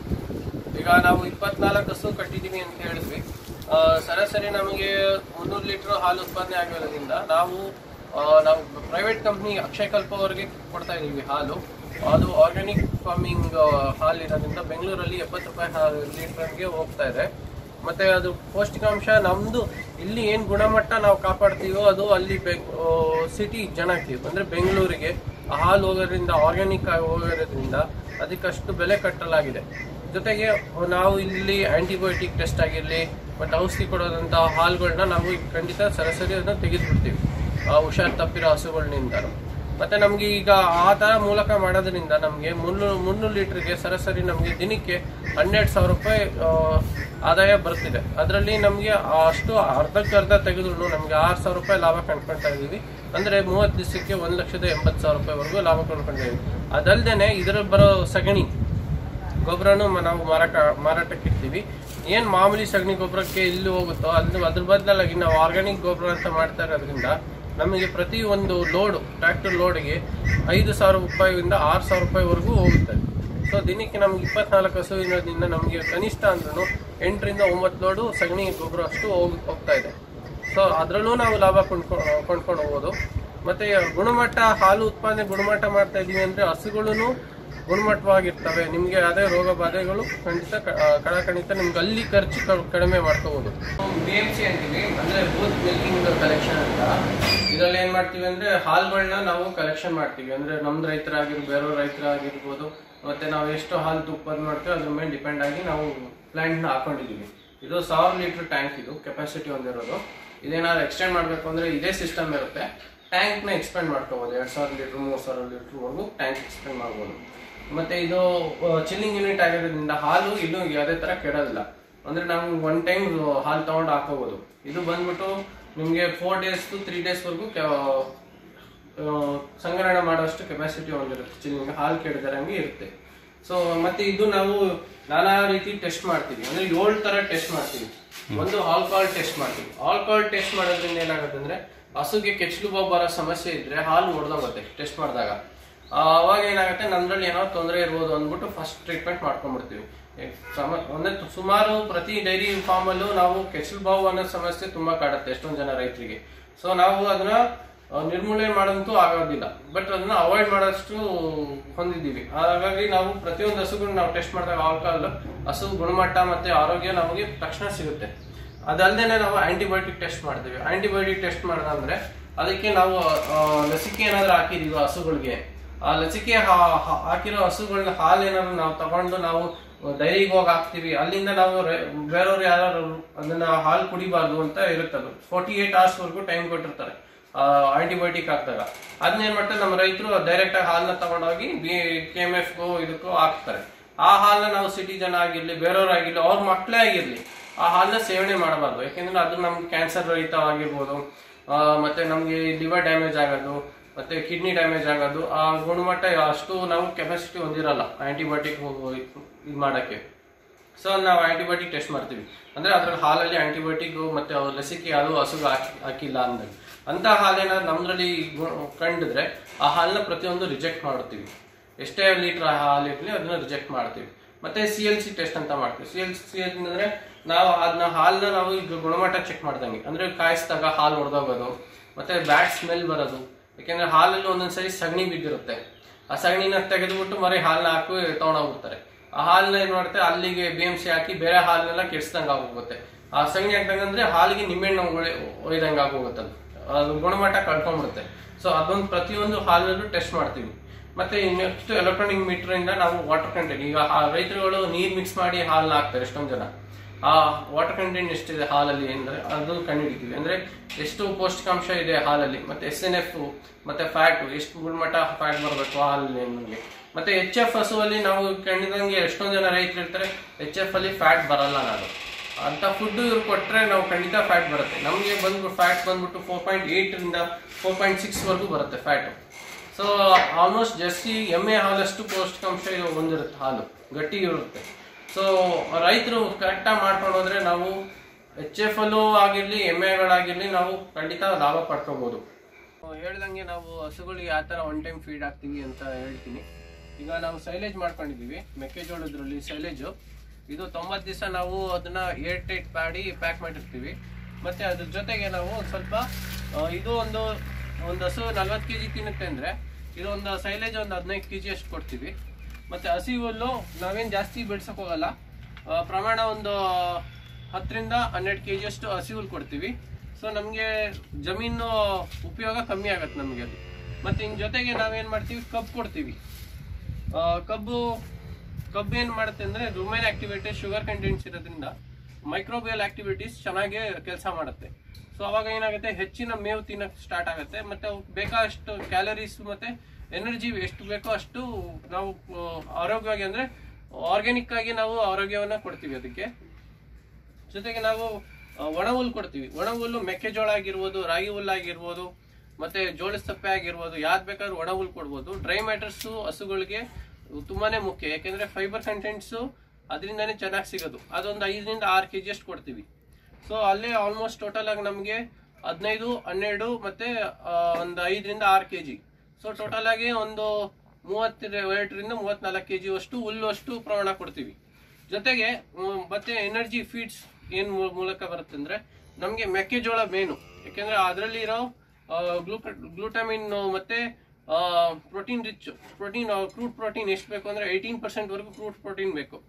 Speaker 9: ಈಗ ನಾವು ಇಪ್ಪತ್ನಾಲ್ಕು ಹಸು ಕಟ್ಟಿದ್ದೀವಿ ಅಂತ ಹೇಳಿದ್ವಿ ಆ, ಸರಾಸರಿ ನಮಗೆ ಮುನ್ನೂರು ಲೀಟರ್ ಹಾಲು ಉತ್ಪಾದನೆ ಆಗಿರೋದ್ರಿಂದ ನಾವು ಆ, ನಾವು ಪ್ರೈವೇಟ್ ಕಂಪ್ನಿ ಅಕ್ಷಯ ಕಲ್ಪವರೆಗೆ ಕೊಡ್ತಾ ಇದ್ದೀವಿ ಹಾಲು ಅದು ಆರ್ಗ್ಯಾನಿಕ್ ಫಾರ್ಮಿಂಗ್ ಹಾಲು ಇರೋದ್ರಿಂದ ಬೆಂಗಳೂರಲ್ಲಿ ಎಪ್ಪತ್ತು ರೂಪಾಯಿ ಹಾಲು ಲೀಟರ್ಗೆ ಹೋಗ್ತಾ ಇದೆ ಮತ್ತೆ ಅದು ಪೌಷ್ಟಿಕಾಂಶ ನಮ್ದು ಇಲ್ಲಿ ಏನ್ ಗುಣಮಟ್ಟ ನಾವು ಕಾಪಾಡ್ತೀವೋ ಅದು ಅಲ್ಲಿ ಸಿಟಿ ಜನಕ್ಕೆ ಅಂದ್ರೆ ಬೆಂಗಳೂರಿಗೆ ಆ ಹಾಲು ಹೋಗೋದ್ರಿಂದ ಆರ್ಗ್ಯಾನಿಕ್ ಆಗಿ ಹೋಗೋದ್ರಿಂದ ಅದಕ್ಕಷ್ಟು ಬೆಲೆ ಕಟ್ಟಲಾಗಿದೆ ಜೊತೆಗೆ ನಾವು ಇಲ್ಲಿ ಆಂಟಿಬಯೋಟಿಕ್ ಟೆಸ್ಟ್ ಆಗಿರಲಿ ಮತ್ತೆ ಔಷಧಿ ಕೊಡೋದಂತ ಹಾಲುಗಳನ್ನ ನಾವು ಖಂಡಿತ ಸರಾಸರಿ ಅದನ್ನ ತೆಗೆದುಬಿಡ್ತೀವಿ ಆ ಹುಷಾರ್ ತಪ್ಪಿರೋ ಹಸುಗಳಿಂದ ಮತ್ತೆ ನಮ್ಗೆ ಈಗ ಆ ತರ ಮೂಲಕ ಮಾಡೋದ್ರಿಂದ ನಮ್ಗೆ ಮುನ್ನೂರು ಮುನ್ನೂರು ಲೀಟರ್ಗೆ ಸರಾಸರಿ ನಮ್ಗೆ ದಿನಕ್ಕೆ ಹನ್ನೆರಡು ಸಾವಿರ ರೂಪಾಯಿ ಆ, ಆದಾಯ ಬರ್ತಿದೆ ಅದರಲ್ಲಿ ನಮ್ಗೆ ಅಷ್ಟು ಅರ್ಧಕ್ಕೆ ಅರ್ಧ ತೆಗೆದ್ರು ನಮ್ಗೆ ಆರು ಸಾವಿರ ರೂಪಾಯಿ ಲಾಭ ಕಂಡ್ಕೊಳ್ತಾ ಇದೀವಿ ಅಂದ್ರೆ ಮೂವತ್ತು ದಿವಸಕ್ಕೆ ಒಂದ್ ಲಕ್ಷದ ಎಂಬತ್ತು ಸಾವಿರ ರೂಪಾಯಿವರೆಗೂ ಲಾಭ ಕಂಡ್ಕೊಂಡಿದ್ದೀವಿ ಅದಲ್ದೇನೆ ಇದ್ರಲ್ಲಿ ಬರೋ ಸಗಣಿ ಗೊಬ್ಬರನು ನಾವು ಮಾರಾಟ ಮಾರಾಟಕ್ಕೆ ಇಡ್ತೀವಿ ಏನ್ ಮಾಮೂಲಿ ಸಗಣಿ ಗೊಬ್ಬರಕ್ಕೆ ಇಲ್ಲಿ ಹೋಗುತ್ತೋ ಅಲ್ಲಿ ಅದ್ರ ಬದಲಾಗಿ ನಾವು ಆರ್ಗ್ಯಾನಿಕ್ ಗೊಬ್ಬರ ಅಂತ ಮಾಡ್ತಾ ಇರೋದ್ರಿಂದ ನಮಗೆ ಪ್ರತಿ ಒಂದು ಲೋಡು ಟ್ರ್ಯಾಕ್ಟರ್ ಲೋಡ್ಗೆ ಐದು ಸಾವಿರ ರೂಪಾಯಿಯಿಂದ ಆರು ಸಾವಿರ ರೂಪಾಯಿವರೆಗೂ ಹೋಗುತ್ತೆ ಸೊ ದಿನಕ್ಕೆ ನಮ್ಗೆ ಇಪ್ಪತ್ನಾಲ್ಕು ಹಸು ಇರೋದ್ರಿಂದ ನಮಗೆ ಕನಿಷ್ಠ ಅಂದ್ರೂ ಎಂಟರಿಂದ ಒಂಬತ್ತು ಲೋಡು ಸಗಣಿ ಗೊಬ್ಬರ ಅಷ್ಟು ಹೋಗ್ ಹೋಗ್ತಾ ಇದೆ ಸೊ ಅದರಲ್ಲೂ ನಾವು ಲಾಭ ಕೊಂಡ್ಕೊ ಕೊಂಡ್ಕೊಂಡು ಹೋಗೋದು ಮತ್ತೆ ಗುಣಮಟ್ಟ ಹಾಲು ಉತ್ಪಾದನೆ ಗುಣಮಟ್ಟ ಮಾಡ್ತಾ ಇದೀವಿ ಅಂದ್ರೆ ಹಸುಗಳು ಗುಣಮಟ್ಟವಾಗಿರ್ತವೆ ನಿಮಗೆ ಯಾವುದೇ ರೋಗ ಬಾಧೆಗಳು ಖಂಡಿತ ಕ- ಆ, ಕಡಖಂಡಿತ ನಿಮ್ಗೆ ಅಲ್ಲಿ ಖರ್ಚು ಕ- ಕಡಿಮೆ ಮಾಡ್ಕೋಬಹುದು ಬಿ ಎಂ ಸಿ ಅಂತೀವಿ ಅಂದ್ರೆ ಬೂತ್ ಮಿಲ್ಕಿಂಗ್ ಕಲೆಕ್ಷನ್ ಅಂತ ಇದರಲ್ಲಿ ಏನ್ ಮಾಡ್ತೀವಿ ಅಂದ್ರೆ ಹಾಲುಗಳನ್ನ ನಾವು ಕಲೆಕ್ಷನ್ ಮಾಡ್ತೀವಿ ಅಂದ್ರೆ ನಮ್ದು ರೈತರಾಗಿರ್ ಬೇರೆ ರೈತರಾಗಿರ್ಬೋದು ಮತ್ತೆ ನಾವು ಎಷ್ಟು ಹಾಲು ಉತ್ಪಾದನೆ ಮಾಡ್ತೀವಿ ಅದ್ರ ಮೇಲೆ ಡಿಪೆಂಡ್ ಆಗಿ ನಾವು ಪ್ಲಾಂಟ್ ನ ಹಾಕೊಂಡಿದೀವಿ ಇದು ಸಾವಿರ ಲೀಟರ್ ಟ್ಯಾಂಕ್ ಇದು ಕೆಪಾಸಿಟಿ ಹೊಂದಿರೋದು ಇದೇನಾದ್ರು ಎಕ್ಸ್ಟೆಂಡ್ ಮಾಡಬೇಕು ಅಂದ್ರೆ ಇದೇ ಸಿಸ್ಟಮ್ ಇರುತ್ತೆ ಟ್ಯಾಂಕ್ ನ ಎಕ್ಸ್ಪೆಂಡ್ ಮಾಡ್ಕೋಬಹುದು ಎರಡ್ ಸಾವಿರ ಲೀಟರ್ ಮೂರ್ ಸಾವಿರ ಲೀಟರ್ ವರೆಗೂ ಟ್ಯಾಂಕ್ ಎಕ್ಸ್ಪೆಂಡ್ ಮಾಡ್ಬೋದು ಮತ್ತೆ ಇದು ಚಿಲ್ಲಿಂಗ್ ಯೂನಿಟ್ ಆಗಿರೋದ್ರಿಂದ ಹಾಲು ಇಲ್ಲೂ ಯಾವುದೇ ತರ ಕೆಡೋದಿಲ್ಲ ಅಂದ್ರೆ ನಾವು ಒನ್ ಟೈಮ್ ಹಾಲು ತಗೊಂಡು ಹಾಕೋಬಹುದು ಇದು ಬಂದ್ಬಿಟ್ಟು ನಿಮ್ಗೆ four days two three days ವರೆಗೂ ಆ, ಸಂಗ್ರಹಣೆ ಮಾಡುವಷ್ಟು ಕೆಪಾಸಿಟಿ ಹೊಂದಿರುತ್ತೆ ಚಿಲ್ಲಿಂಗ್ ಹಾಲು ಕೆಡದಂಗೆ ಇರುತ್ತೆ ಸೊ ಮತ್ತೆ ಇದು ನಾವು ನಾನಾ ರೀತಿ ಟೆಸ್ಟ್ ಮಾಡ್ತೀವಿ ಅಂದ್ರೆ ಏಳು ತರ ಟೆಸ್ಟ್ ಮಾಡ್ತೀವಿ ಒಂದು ಆಲ್ಕೋಹಾಲ್ ಟೆಸ್ಟ್ ಮಾಡ್ತೀವಿ ಆಲ್ಕೋಹಾಲ್ ಟೆಸ್ಟ್ ಮಾಡೋದ್ರಿಂದ ಏನಾಗುತ್ತೆ ಅಂದ್ರೆ ಹಸುಗೆ ಕೆಚ್ಚಲು ಬಾವು ಬರೋ ಸಮಸ್ಯೆ ಇದ್ರೆ ಹಾಲು ಒಡೆದೋಗುತ್ತೆ ಟೆಸ್ಟ್ ಮಾಡಿದಾಗ ಅವಾಗ ಏನಾಗುತ್ತೆ ನಮ್ದ್ರಲ್ಲಿ ಏನೋ ತೊಂದರೆ ಇರ್ಬೋದು ಅಂದ್ಬಿಟ್ಟು ಫಸ್ಟ್ ಟ್ರೀಟ್ಮೆಂಟ್ ಮಾಡ್ಕೊಂಡ್ಬಿಡ್ತೀವಿ ಏ, ಸಮ ಅಂದ್ರೆ ಸುಮಾರು ಪ್ರತಿ ಡೈರಿ ಫಾರ್ಮ್ ಅಲ್ಲೂ ನಾವು ಕೆಚ್ಚಲು ಬಾವು ಅನ್ನೋ ಸಮಸ್ಯೆ ತುಂಬಾ ಕಾಡುತ್ತೆ ಎಷ್ಟೊಂದು ಜನ ರೈತರಿಗೆ ಸೊ ನಾವು ಅದನ್ನ ಆ, ನಿರ್ಮೂಲನೆ ಮಾಡೋದಂತೂ ಆಗೋದಿಲ್ಲ ಬಟ್ ಅದನ್ನ ಅವಾಯ್ಡ್ ಮಾಡೋಷ್ಟು ಹೊಂದಿದ್ದೀವಿ ಹಾಗಾಗಿ ನಾವು ಪ್ರತಿಯೊಂದು ಹಸುಗಳನ್ನ ನಾವು ಟೆಸ್ಟ್ ಮಾಡಿದಾಗ ಆಲ್ಕೋಹಾಲ್ ಹಸು ಗುಣಮಟ್ಟ ಮತ್ತೆ ಆರೋಗ್ಯ ನಮಗೆ ತಕ್ಷಣ ಸಿಗುತ್ತೆ ಅದಲ್ದೇನೆ ನಾವು ಆಂಟಿಬಯೋಟಿಕ್ ಟೆಸ್ಟ್ ಮಾಡ್ತೀವಿ ಆಂಟಿಬಯೋಟಿಕ್ ಟೆಸ್ಟ್ ಮಾಡೋದಂದ್ರೆ ಅದಕ್ಕೆ ನಾವು ಆ, ಲಸಿಕೆ ಏನಾದ್ರು ಹಾಕಿದೀವಿ ಹಸುಗಳಿಗೆ ಆ ಲಸಿಕೆ ಹಾ- ಹಾ- ಹಾಕಿರೋ ಹಸುಗಳನ್ನ ಹಾಲು ಏನಾದ್ರು ನಾವು ತಗೊಂಡು ನಾವು ಡೈರಿಗೆ ಹೋಗಿ ಹಾಕ್ತಿವಿ ಅಲ್ಲಿಂದ ನಾವು ರೈ- ಬೇರೆಯವ್ರು ಯಾರು ಅದನ್ನ ಹಾಲು ಕುಡಿಬಾರ್ದು ಅಂತ ಇರುತ್ತದು ಫೋರ್ಟಿ ಏಟ್ ಅವರ್ಸ್ ವರೆಗೂ ಟೈಮ್ ಕೊಟ್ಟಿರ್ತಾರೆ ಆಂಟಿಬಯೋಟಿಕ್ ಹಾಕಿದಾಗ ಅದನ್ನೇನ್ ಮಾಡ್ತಾರೆ ನಮ್ಮ ರೈತರು ಡೈರೆಕ್ಟ್ ಆಗಿ ಹಾಲನ್ನ ತಗೊಂಡೋಗಿ ಬಿ ಕೆ ಎಂ ಎಫ್ ಇದಕ್ಕೂ ಹಾಕ್ತಾರೆ ಆ ಹಾಲನ್ನ ನಾವು ಸಿಟಿ ಜನ ಆಗಿರ್ಲಿ ಬೇರೆಯವ್ರಾಗಿರ್ಲಿ ಅವ್ರ ಮಕ್ಕಳೇ ಆಗಿರ್ಲಿ ಆ ಹಾಲನ್ನ ಸೇವನೆ ಮಾಡಬಾರ್ದು ಯಾಕೆಂದ್ರೆ ಅದು ನಮ್ಗೆ ಕ್ಯಾನ್ಸರ್ ರಹಿತ ಆಗಿರ್ಬೋದು ಆ, ಮತ್ತೆ ನಮ್ಗೆ ಲಿವರ್ ಡ್ಯಾಮೇಜ್ ಆಗೋದು ಮತ್ತೆ ಕಿಡ್ನಿ ಡ್ಯಾಮೇಜ್ ಆಗೋದು ಆ ಗುಣಮಟ್ಟ ಅಷ್ಟು ನಾವು ಕೆಪಾಸಿಟಿ ಹೊಂದಿರಲ್ಲ ಆಂಟಿಬಯೋಟಿಕ್ ಇದು ಮಾಡಕ್ಕೆ ಸೊ ನಾವು ಆಂಟಿಬಯೋಟಿಕ್ ಟೆಸ್ಟ್ ಮಾಡ್ತೀವಿ ಅಂದ್ರೆ ಅದ್ರಲ್ಲಿ ಹಾಲಲ್ಲಿ ಆಂಟಿಬಯೋಟಿಕ್ ಮತ್ತೆ ಅವ್ರ ಲಸಿಕೆ ಯಾವುದು ಹಸುಗೆ ಹಾಕಿ ಹಾಕಿಲ್ಲ ಅಂದಾಗ ಅಂತ ಹಾಲೇನಾದ್ರು ನಮ್ದ್ರಲ್ಲಿ ಗು- ಕಂಡಿದ್ರೆ ಆ ಹಾಲನ್ನ ಪ್ರತಿಯೊಂದು ರಿಜೆಕ್ಟ್ ಮಾಡ್ತೀವಿ ಎಷ್ಟೇ ಲೀಟರ್ ಹಾಲು ಇರಲಿ ಅದನ್ನ ರಿಜೆಕ್ಟ್ ಮಾಡ್ತೀವಿ ಮತ್ತೆ ಸಿ ಎಲ್ ಸಿ ಟೆಸ್ಟ್ ಅಂತ ಮಾಡ್ತೀವಿ ಸಿ ಎಲ್ ಸಿ ಅಂದ್ರೆ ನಾವು ಅದನ್ನ ಹಾಲನ್ನ ನಾವು ಈಗ ಗುಣಮಟ್ಟ ಚೆಕ್ ಮಾಡ್ದಂಗೆ ಅಂದ್ರೆ ಕಾಯಿಸಿದಾಗ ಹಾಲು ಹೊಡೆದೋಗೋದು ಮತ್ತೆ ಬ್ಯಾಡ್ ಸ್ಮೆಲ್ ಬರೋದು ಯಾಕೆಂದ್ರೆ ಹಾಲಲ್ಲಿ ಒಂದೊಂದ್ಸರಿ ಸಗಣಿ ಬಿದ್ದಿರುತ್ತೆ ಆ ಸಗಣಿನ ತೆಗೆದುಬಿಟ್ಟು ಮರಿ ಹಾಲನ್ನ ಹಾಕಿ ತಗೊಂಡೋಗ್ಬಿಡ್ತಾರೆ ಆ ಹಾಲನ್ನ ಏನ್ ಮಾಡ್ತಾರೆ ಅಲ್ಲಿಗೆ ಬಿ ಎಂ ಸಿ ಹಾಕಿ ಬೇರೆ ಹಾಲನ್ನೆಲ್ಲ ಕೆಡ್ಸ್ದಂಗೆ ಆಗೋಗುತ್ತೆ ಆ ಸಗಣಿ ಹಾಕ್ದಂಗಂದ್ರೆ ಹಾಲಿಗೆ ನಿಂಬೆಹಣ್ಣು ಒಳ್ಳೆ- ಒಯ್ದಂಗೆ ಆಗೋಗುತ್ತೆ ಅದು ಅದು ಗುಣಮಟ್ಟ ಕಳ್ಕೊಂಡ್ಬಿಡುತ್ತೆ ಸೊ ಅದೊಂದು ಪ್ರತಿಯೊಂದು ಹಾಲಲ್ಲೂ ಟೆಸ್ಟ್ ಮಾಡ್ತೀವಿ ಮತ್ತೆ ನೆಕ್ಸ್ಟ್ ಎಲೆಕ್ಟ್ರಾನಿಕ್ ಮೀಟರ್ ಇಂದ ನಾವು ವಾಟರ್ ಕಂಟೆಂಟ್ ಈಗ ಆ ರೈತರುಗಳು ನೀರ್ ಮಿಕ್ಸ್ ಮಾಡಿ ಹಾಲನ್ನ ಹಾಕ್ತಾರೆ ಎಷ್ಟೊಂದು ಜನ ಆ ವಾಟರ್ ಕಂಟೆಂಟ್ ಎಷ್ಟಿದೆ ಹಾಲಲ್ಲಿ ಅಂದ್ರೆ ಅದು ಕಂಡುಹಿಡಿತೀವಿ ಅಂದ್ರೆ ಎಷ್ಟು ಪೌಷ್ಟಿಕಾಂಶ ಇದೆ ಹಾಲಲ್ಲಿ ಮತ್ತೆ ಎಸ್ ಎನ್ ಎಫ್ ಮತ್ತೆ ಫ್ಯಾಟ್ ಎಷ್ಟು ಗುಣಮಟ್ಟ ಫ್ಯಾಟ್ ಬರಬೇಕು ಹಾಲಲ್ಲಿ ನಮಗೆ ಮತ್ತೆ ಎಚ್ ಎಫ್ ಹಸುವಲ್ಲಿ ನಾವು ಕಂಡಿದಂಗೆ ಎಷ್ಟೊಂದು ಜನ ರೈತರು ಇರ್ತಾರೆ ಎಚ್ ಎಫ್ ಅಲ್ಲಿ ಫ್ಯಾಟ್ ಬರಲ್ಲ ನಾನು ಅಂತ ಫುಡ್ ಇವ್ರು ಕೊಟ್ರೆ ನಾವು ಖಂಡಿತ ಫ್ಯಾಟ್ ಬರುತ್ತೆ ನಮಗೆ ಬಂದ್ಬಿಟ್ಟು ಫ್ಯಾಟ್ ಬಂದ್ಬಿಟ್ಟು ಫೋರ್ ಪಾಯಿಂಟ್ ಏಟ್ ಇಂದ ಫೋರ್ ಪಾಯಿಂಟ್ ಸಿಕ್ಸ್ ವರೆಗೂ ಬರುತ್ತೆ ಫ್ಯಾಟ್ ಸೊ ಆಲ್ಮೋಸ್ಟ್ ಜರ್ಸಿ ಎಮ್ಮೆ ಹಾಲಷ್ಟು ಪೌಷ್ಟಿಕಾಂಶ ಇದು ಹೊಂದಿರುತ್ತೆ ಹಾಲು ಗಟ್ಟಿ ಇರುತ್ತೆ ಸೊ ರೈತರು ಕರೆಕ್ಟಾಗಿ ಮಾಡ್ಕೊಂಡು ಹೋದ್ರೆ ನಾವು ಎಚ್ ಎಫ್ ಅಲ್ಲೂ ಆಗಿರ್ಲಿ ಎಮ್ಮೆಗಳಾಗಿರ್ಲಿ ನಾವು ಖಂಡಿತ ಲಾಭ ಪಡ್ಕೋಬಹುದು ಹೇಳ್ದಂಗೆ ನಾವು ಹಸುಗಳಿಗೆ ಯಾವ ಥರ ಒನ್ ಟೈಮ್ ಫೀಡ್ ಹಾಕ್ತೀವಿ ಅಂತ ಹೇಳ್ತೀನಿ ಈಗ ನಾವು ಸೈಲೇಜ್ ಮಾಡ್ಕೊಂಡಿದೀವಿ ಮೆಕ್ಕೆಜೋಳದ್ರಲ್ಲಿ ಸೈಲೇಜು ಇದು ತೊಂಬತ್ತು ದಿವಸ ನಾವು ಅದನ್ನ ಏರ್ ಟೈಟ್ ಮಾಡಿ ಪ್ಯಾಕ್ ಮಾಡಿರ್ತೀವಿ ಮತ್ತೆ ಅದ್ರ ಜೊತೆಗೆ ನಾವು ಒಂದ್ ಸ್ವಲ್ಪ ಆ, ಇದು ಒಂದು ಒಂದು ಹಸು ನಲ್ವತ್ತು ಕೆ ಜಿ ತಿನ್ನುತ್ತೆ ಅಂದ್ರೆ ಇದು ಒಂದು ಸೈಲೇಜ್ ಒಂದು ಹದಿನೈದು ಕೆ ಜಿ ಅಷ್ಟು ಕೊಡ್ತೀವಿ ಮತ್ತೆ ಹಸಿ ಹುಲ್ಲು ನಾವೇನು ಜಾಸ್ತಿ ಬೆಳ್ಸಕ್ ಹೋಗಲ್ಲ ಆ, ಪ್ರಮಾಣ ಒಂದು ಹತ್ತರಿಂದ ಹನ್ನೆರಡು ಕೆ ಜಿ ಅಷ್ಟು ಹಸಿ ಹುಲ್ಲು ಕೊಡ್ತೀವಿ ಸೊ ನಮಗೆ ಜಮೀನು ಉಪಯೋಗ ಕಮ್ಮಿ ಆಗತ್ತೆ ನಮಗೆ ಅದು ಮತ್ತೆ ಇನ್ ಜೊತೆಗೆ ನಾವೇನ್ ಮಾಡ್ತೀವಿ ಕಬ್ಬು ಕೊಡ್ತೀವಿ ಆ, ಕಬ್ಬು ಕಬ್ಬು ಏನ್ ಮಾಡುತ್ತೆ ಅಂದ್ರೆ ರುಮೇನ್ ಆಕ್ಟಿವಿಟೀಸ್ ಶುಗರ್ ಕಂಟೆಂಟ್ಸ್ ಇರೋದ್ರಿಂದ ಮೈಕ್ರೋಬಿಯಲ್ ಆಕ್ಟಿವಿಟೀಸ್ ಚೆನ್ನಾಗಿ ಕೆಲಸ ಮಾಡುತ್ತೆ ಸೊ ಅವಾಗ ಏನಾಗುತ್ತೆ ಹೆಚ್ಚಿನ ಮೇವು ತಿನ್ನಕ್ ಸ್ಟಾರ್ಟ್ ಆಗುತ್ತೆ ಮತ್ತೆ ಅವಕ್ಕೆ ಬೇಕಾದಷ್ಟು ಕ್ಯಾಲರೀಸ್ ಮತ್ತೆ ಎನರ್ಜಿ ಎಷ್ಟು ಬೇಕೋ ಅಷ್ಟು ನಾವು ಆ, ಆರೋಗ್ಯವಾಗಿ ಅಂದ್ರೆ ಆರ್ಗ್ಯಾನಿಕ್ ಆಗಿ ನಾವು ಆರೋಗ್ಯವನ್ನ ಕೊಡ್ತೀವಿ ಅದಕ್ಕೆ ಜೊತೆಗೆ ನಾವು ಆ, ಒಣ ಹುಲ್ಲು ಕೊಡ್ತೀವಿ ಒಣ ಹುಲ್ಲು ಮೆಕ್ಕೆಜೋಳ ಆಗಿರ್ಬೋದು ರಾಗಿ ಹುಲ್ಲು ಆಗಿರ್ಬೋದು ಮತ್ತೆ ಜೋಳದ ಸಪ್ಪೆ ಆಗಿರ್ಬೋದು ಯಾವ್ದು ಬೇಕಾದ್ರೂ ಒಣ ಹುಲ್ಲು ಕೊಡ್ಬೋದು ಡ್ರೈ ಮ್ಯಾಟರ್ಸು ಹಸುಗಳಿಗೆ ತುಂಬಾನೇ ಮುಖ್ಯ ಯಾಕೆಂದ್ರೆ ಫೈಬರ್ ಕಂಟೆಂಟ್ಸು ಅದರಿಂದಾನೇ ಚೆನ್ನಾಗಿ ಸಿಗೋದು ಅದೊಂದು ಐದರಿಂದ ಆರು ಕೆ ಜಿ ಅಷ್ಟು ಕೊಡ್ತೀವಿ ಸೊ ಅಲ್ಲೇ ಆಲ್ಮೋಸ್ಟ್ ಟೋಟಲ್ ಆಗಿ ನಮಗೆ ಹದಿನೈದು ಹನ್ನೆರಡು ಮತ್ತೆ ಆ, ಒಂದು ಐದರಿಂದ ಆರು ಕೆ ಜಿ ಸೊ ಟೋಟಲ್ ಆಗಿ ಒಂದು ಮೂವತ್ತೆರಡರಿಂದ ಮೂವತ್ನಾಲ್ಕು ಕೆ ಜಿ ಅಷ್ಟು ಹುಲ್ಲು ಅಷ್ಟು ಪ್ರಮಾಣ ಕೊಡ್ತೀವಿ ಜೊತೆಗೆ ಮ್, ಮತ್ತೆ ಎನರ್ಜಿ ಫೀಡ್ಸ್ ಏನ್ ಮೂ- ಮೂಲಕ ಬರುತ್ತೆ ಅಂದ್ರೆ ನಮಗೆ ಮೆಕ್ಕೆಜೋಳ ಮೇನು ಯಾಕೆಂದ್ರೆ ಅದರಲ್ಲಿ ಇರೋ ಗ್ಲೂಟಮಿನ್ ಮತ್ತೆ protein rich protein crude protein ಎಷ್ಟು ಬೇಕು ಅಂದ್ರೆ ಏಯ್ಟೀನ್ ಪರ್ಸೆಂಟ್ ವರೆಗೂ ಕ್ರೂಡ್ ಪ್ರೋಟೀನ್ ಬೇಕು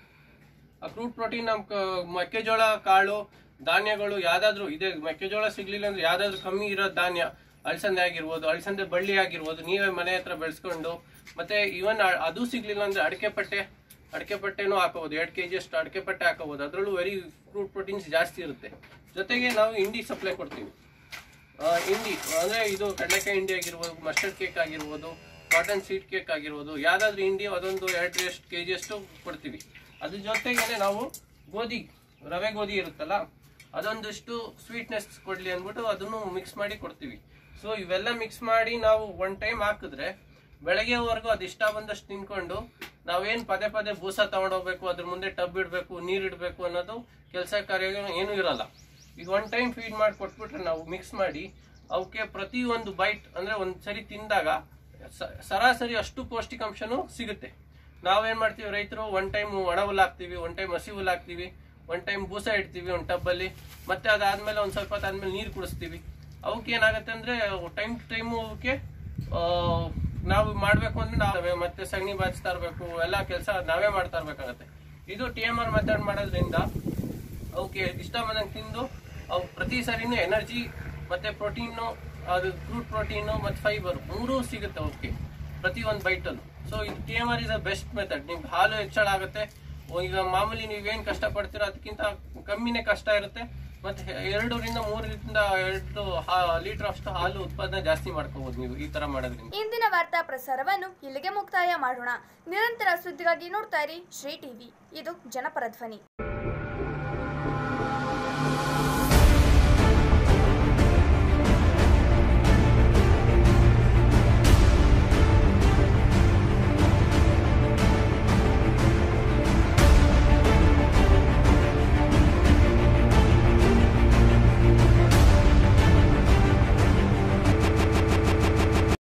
Speaker 9: ಆ ಕ್ರೂಡ್ ಪ್ರೋಟೀನ್ ನಮ್ ಕ- ಮೆಕ್ಕೆಜೋಳ ಕಾಳು ಧಾನ್ಯಗಳು ಯಾವ್ದಾದ್ರು ಇದೆ ಮೆಕ್ಕೆಜೋಳ ಸಿಗ್ಲಿಲ್ಲ ಅಂದ್ರೆ ಯಾವ್ದಾದ್ರು ಕಮ್ಮಿ ಇರೋ ಧಾನ್ಯ ಅಳಸಂದೆ ಆಗಿರ್ಬೋದು ಅಳಸಂದೆ ಬಳ್ಳಿ ಆಗಿರ್ಬೋದು ನೀವೇ ಮನೆ ಹತ್ರ ಬೆಳೆಸ್ಕೊಂಡು ಮತ್ತೆ ಇವನ್ ಅದು ಸಿಗ್ಲಿಲ್ಲ ಅಂದ್ರೆ ಅಡಿಕೆ ಪಟ್ಟೆ ಅಡಿಕೆ ಪಟ್ಟೆನೂ ಹಾಕೋಬಹುದು ಎರಡ್ ಕೆಜಿ ಅಷ್ಟು ಅಡಿಕೆ ಪಟ್ಟೆ ಹಾಕೋಬಹುದು ಅದರಲ್ಲೂ ವೆರಿ ಕ್ರೂಡ್ ಪ್ರೋಟೀನ್ಸ್ ಜಾಸ್ತಿ ಇರುತ್ತೆ ಜೊತೆಗೆ ನಾವು ಇಂಡಿ ಸಪ್ಲೈ ಕೊಡ್ತೀವಿ ಆ, ಇಂಡಿ ಅಂದ್ರೆ ಇದು ಕಡಲೆಕಾಯಿ ಇಂಡಿ ಆಗಿರ್ಬೋದು ಮಸ್ಟರ್ಡ್ ಕೇಕ್ ಆಗಿರ್ಬೋದು ಕಾಟನ್ ಸೀಡ್ ಕೇಕ್ ಆಗಿರ್ಬೋದು ಯಾವ್ದಾದ್ರು ಇಂಡಿ ಅದೊಂದು ಎರಡು ಎಷ್ಟು ಕೆ ಜಿ ಅಷ್ಟು ಕೊಡ್ತೀವಿ ಅದ್ರ ಜೊತೆಗೇನೆ ನಾವು ಗೋಧಿ ರವೆ ಗೋಧಿ ಇರುತ್ತಲ್ಲ ಅದೊಂದಷ್ಟು ಸ್ವೀಟ್ನೆಸ್ ಕೊಡ್ಲಿ ಅಂದ್ಬಿಟ್ಟು ಅದನ್ನು ಮಿಕ್ಸ್ ಮಾಡಿ ಕೊಡ್ತೀವಿ ಸೊ ಇವೆಲ್ಲ ಮಿಕ್ಸ್ ಮಾಡಿ ನಾವು ಒನ್ ಟೈಮ್ ಹಾಕಿದ್ರೆ ಬೆಳಗ್ಗೆವರೆಗೂ ಅದು ಇಷ್ಟ ಬಂದಷ್ಟು ತಿನ್ಕೊಂಡು ನಾವೇನ್ ಪದೇ ಪದೇ ಬೂಸ ತಗೊಂಡೋಗ್ಬೇಕು ಅದ್ರ ಮುಂದೆ ಟಬ್ ಇಡಬೇಕು ನೀರ್ ಇಡಬೇಕು ಅನ್ನೋದು ಕೆಲಸ ಕಾರ್ಯ ಏನೂ ಇರಲ್ಲ ಈಗ ಒನ್ ಟೈಮ್ ಫೀಡ್ ಮಾಡಿ ಕೊಟ್ಬಿಟ್ರೆ ನಾವು ಮಿಕ್ಸ್ ಮಾಡಿ ಅವಕ್ಕೆ ಪ್ರತಿ ಒಂದು ಬೈಟ್ ಅಂದ್ರೆ ಒಂದ್ ಸರಿ ತಿಂದಾಗ ಸ- ಸರಾಸರಿ ಅಷ್ಟು ಪೌಷ್ಟಿಕಾಂಶನೂ ಸಿಗುತ್ತೆ ನಾವೇನ್ ಮಾಡ್ತೀವಿ ರೈತರು ಒನ್ ಟೈಮ್ ಒಣ ಹುಲ್ಲು ಹಾಕ್ತಿವಿ ಒನ್ ಟೈಮ್ ಹಸಿ ಹುಲ್ಲು ಹಾಕ್ತಿವಿ ಒನ್ ಟೈಮ್ ಬೂಸ ಇಡ್ತೀವಿ ಒಂದು ಟಬ್ಬಲ್ಲಿ ಮತ್ತೆ ಅದಾದ್ಮೇಲೆ ಒಂದ್ ಸ್ವಲ್ಪ ಹೊತ್ತಾದ್ಮೇಲೆ ನೀರು ಕುಡಿಸ್ತೀವಿ ಅವಕ್ಕೆ ಏನಾಗುತ್ತೆ ಅಂದ್ರೆ ಟೈಮ್ ಟು ಟೈಮು ಅವಕ್ಕೆ ಆ, ನಾವು ಮಾಡ್ಬೇಕು ಅಂದ್ರೆ ನಾವೇ ಮತ್ತೆ ಸಗಣಿ ಬಾಚ್ತಾ ಇರ್ಬೇಕು ಎಲ್ಲ ಕೆಲಸ ನಾವೇ ಮಾಡ್ತಾ ಇರ್ಬೇಕಾಗತ್ತೆ ಇದು ಟಿ ಎಂ ಆರ್ ಮೆಥಡ್ ಮಾಡೋದ್ರಿಂದ ಅವಕ್ಕೆ ಇಷ್ಟ ಬಂದಂಗೆ ತಿಂದು ಅವು ಪ್ರತಿ ಸರಿನೂ ಎನರ್ಜಿ ಮತ್ತೆ ಪ್ರೋಟೀನು ಅದು ಕ್ರೂಡ್ ಪ್ರೋಟೀನು ಮತ್ತೆ ಫೈಬರ್ ಮೂರೂ ಸಿಗುತ್ತೆ ಅವಕ್ಕೆ ಪ್ರತಿ ಒಂದು ಬೈಟಲ್ಲೂ ಸೊ ಇದು T M R is a best method ನಿಮ್ಗೆ ಹಾಲು ಹೆಚ್ಚಳ ಆಗುತ್ತೆ ಈಗ ಮಾಮೂಲಿ ನೀವೇನು ಕಷ್ಟಪಡ್ತೀರೋ ಅದಕ್ಕಿಂತ ಕಮ್ಮಿನೇ ಕಷ್ಟ ಇರುತ್ತೆ ಮತ್ತೆ ಎರಡರಿಂದ ಮೂರರಿಂದ ಎರಡು ಲೀಟರ್ ಅಷ್ಟು ಹಾಲು ಉತ್ಪಾದನೆ ಜಾಸ್ತಿ ಮಾಡ್ಕೋಬಹುದು ನೀವು ಈ ತರ ಮಾಡೋದ್ರಿಂದ
Speaker 1: ಇಂದಿನ ವಾರ್ತಾ ಪ್ರಸಾರವನ್ನು ಇಲ್ಲಿಗೆ ಮುಕ್ತಾಯ ಮಾಡೋಣ ನಿರಂತರ ಸುದ್ದಿಗಾಗಿ ನೋಡ್ತಾ ಇರಿ ಶ್ರೀ ಟಿವಿ ಇದು ಜನಪರ ಧ್ವನಿ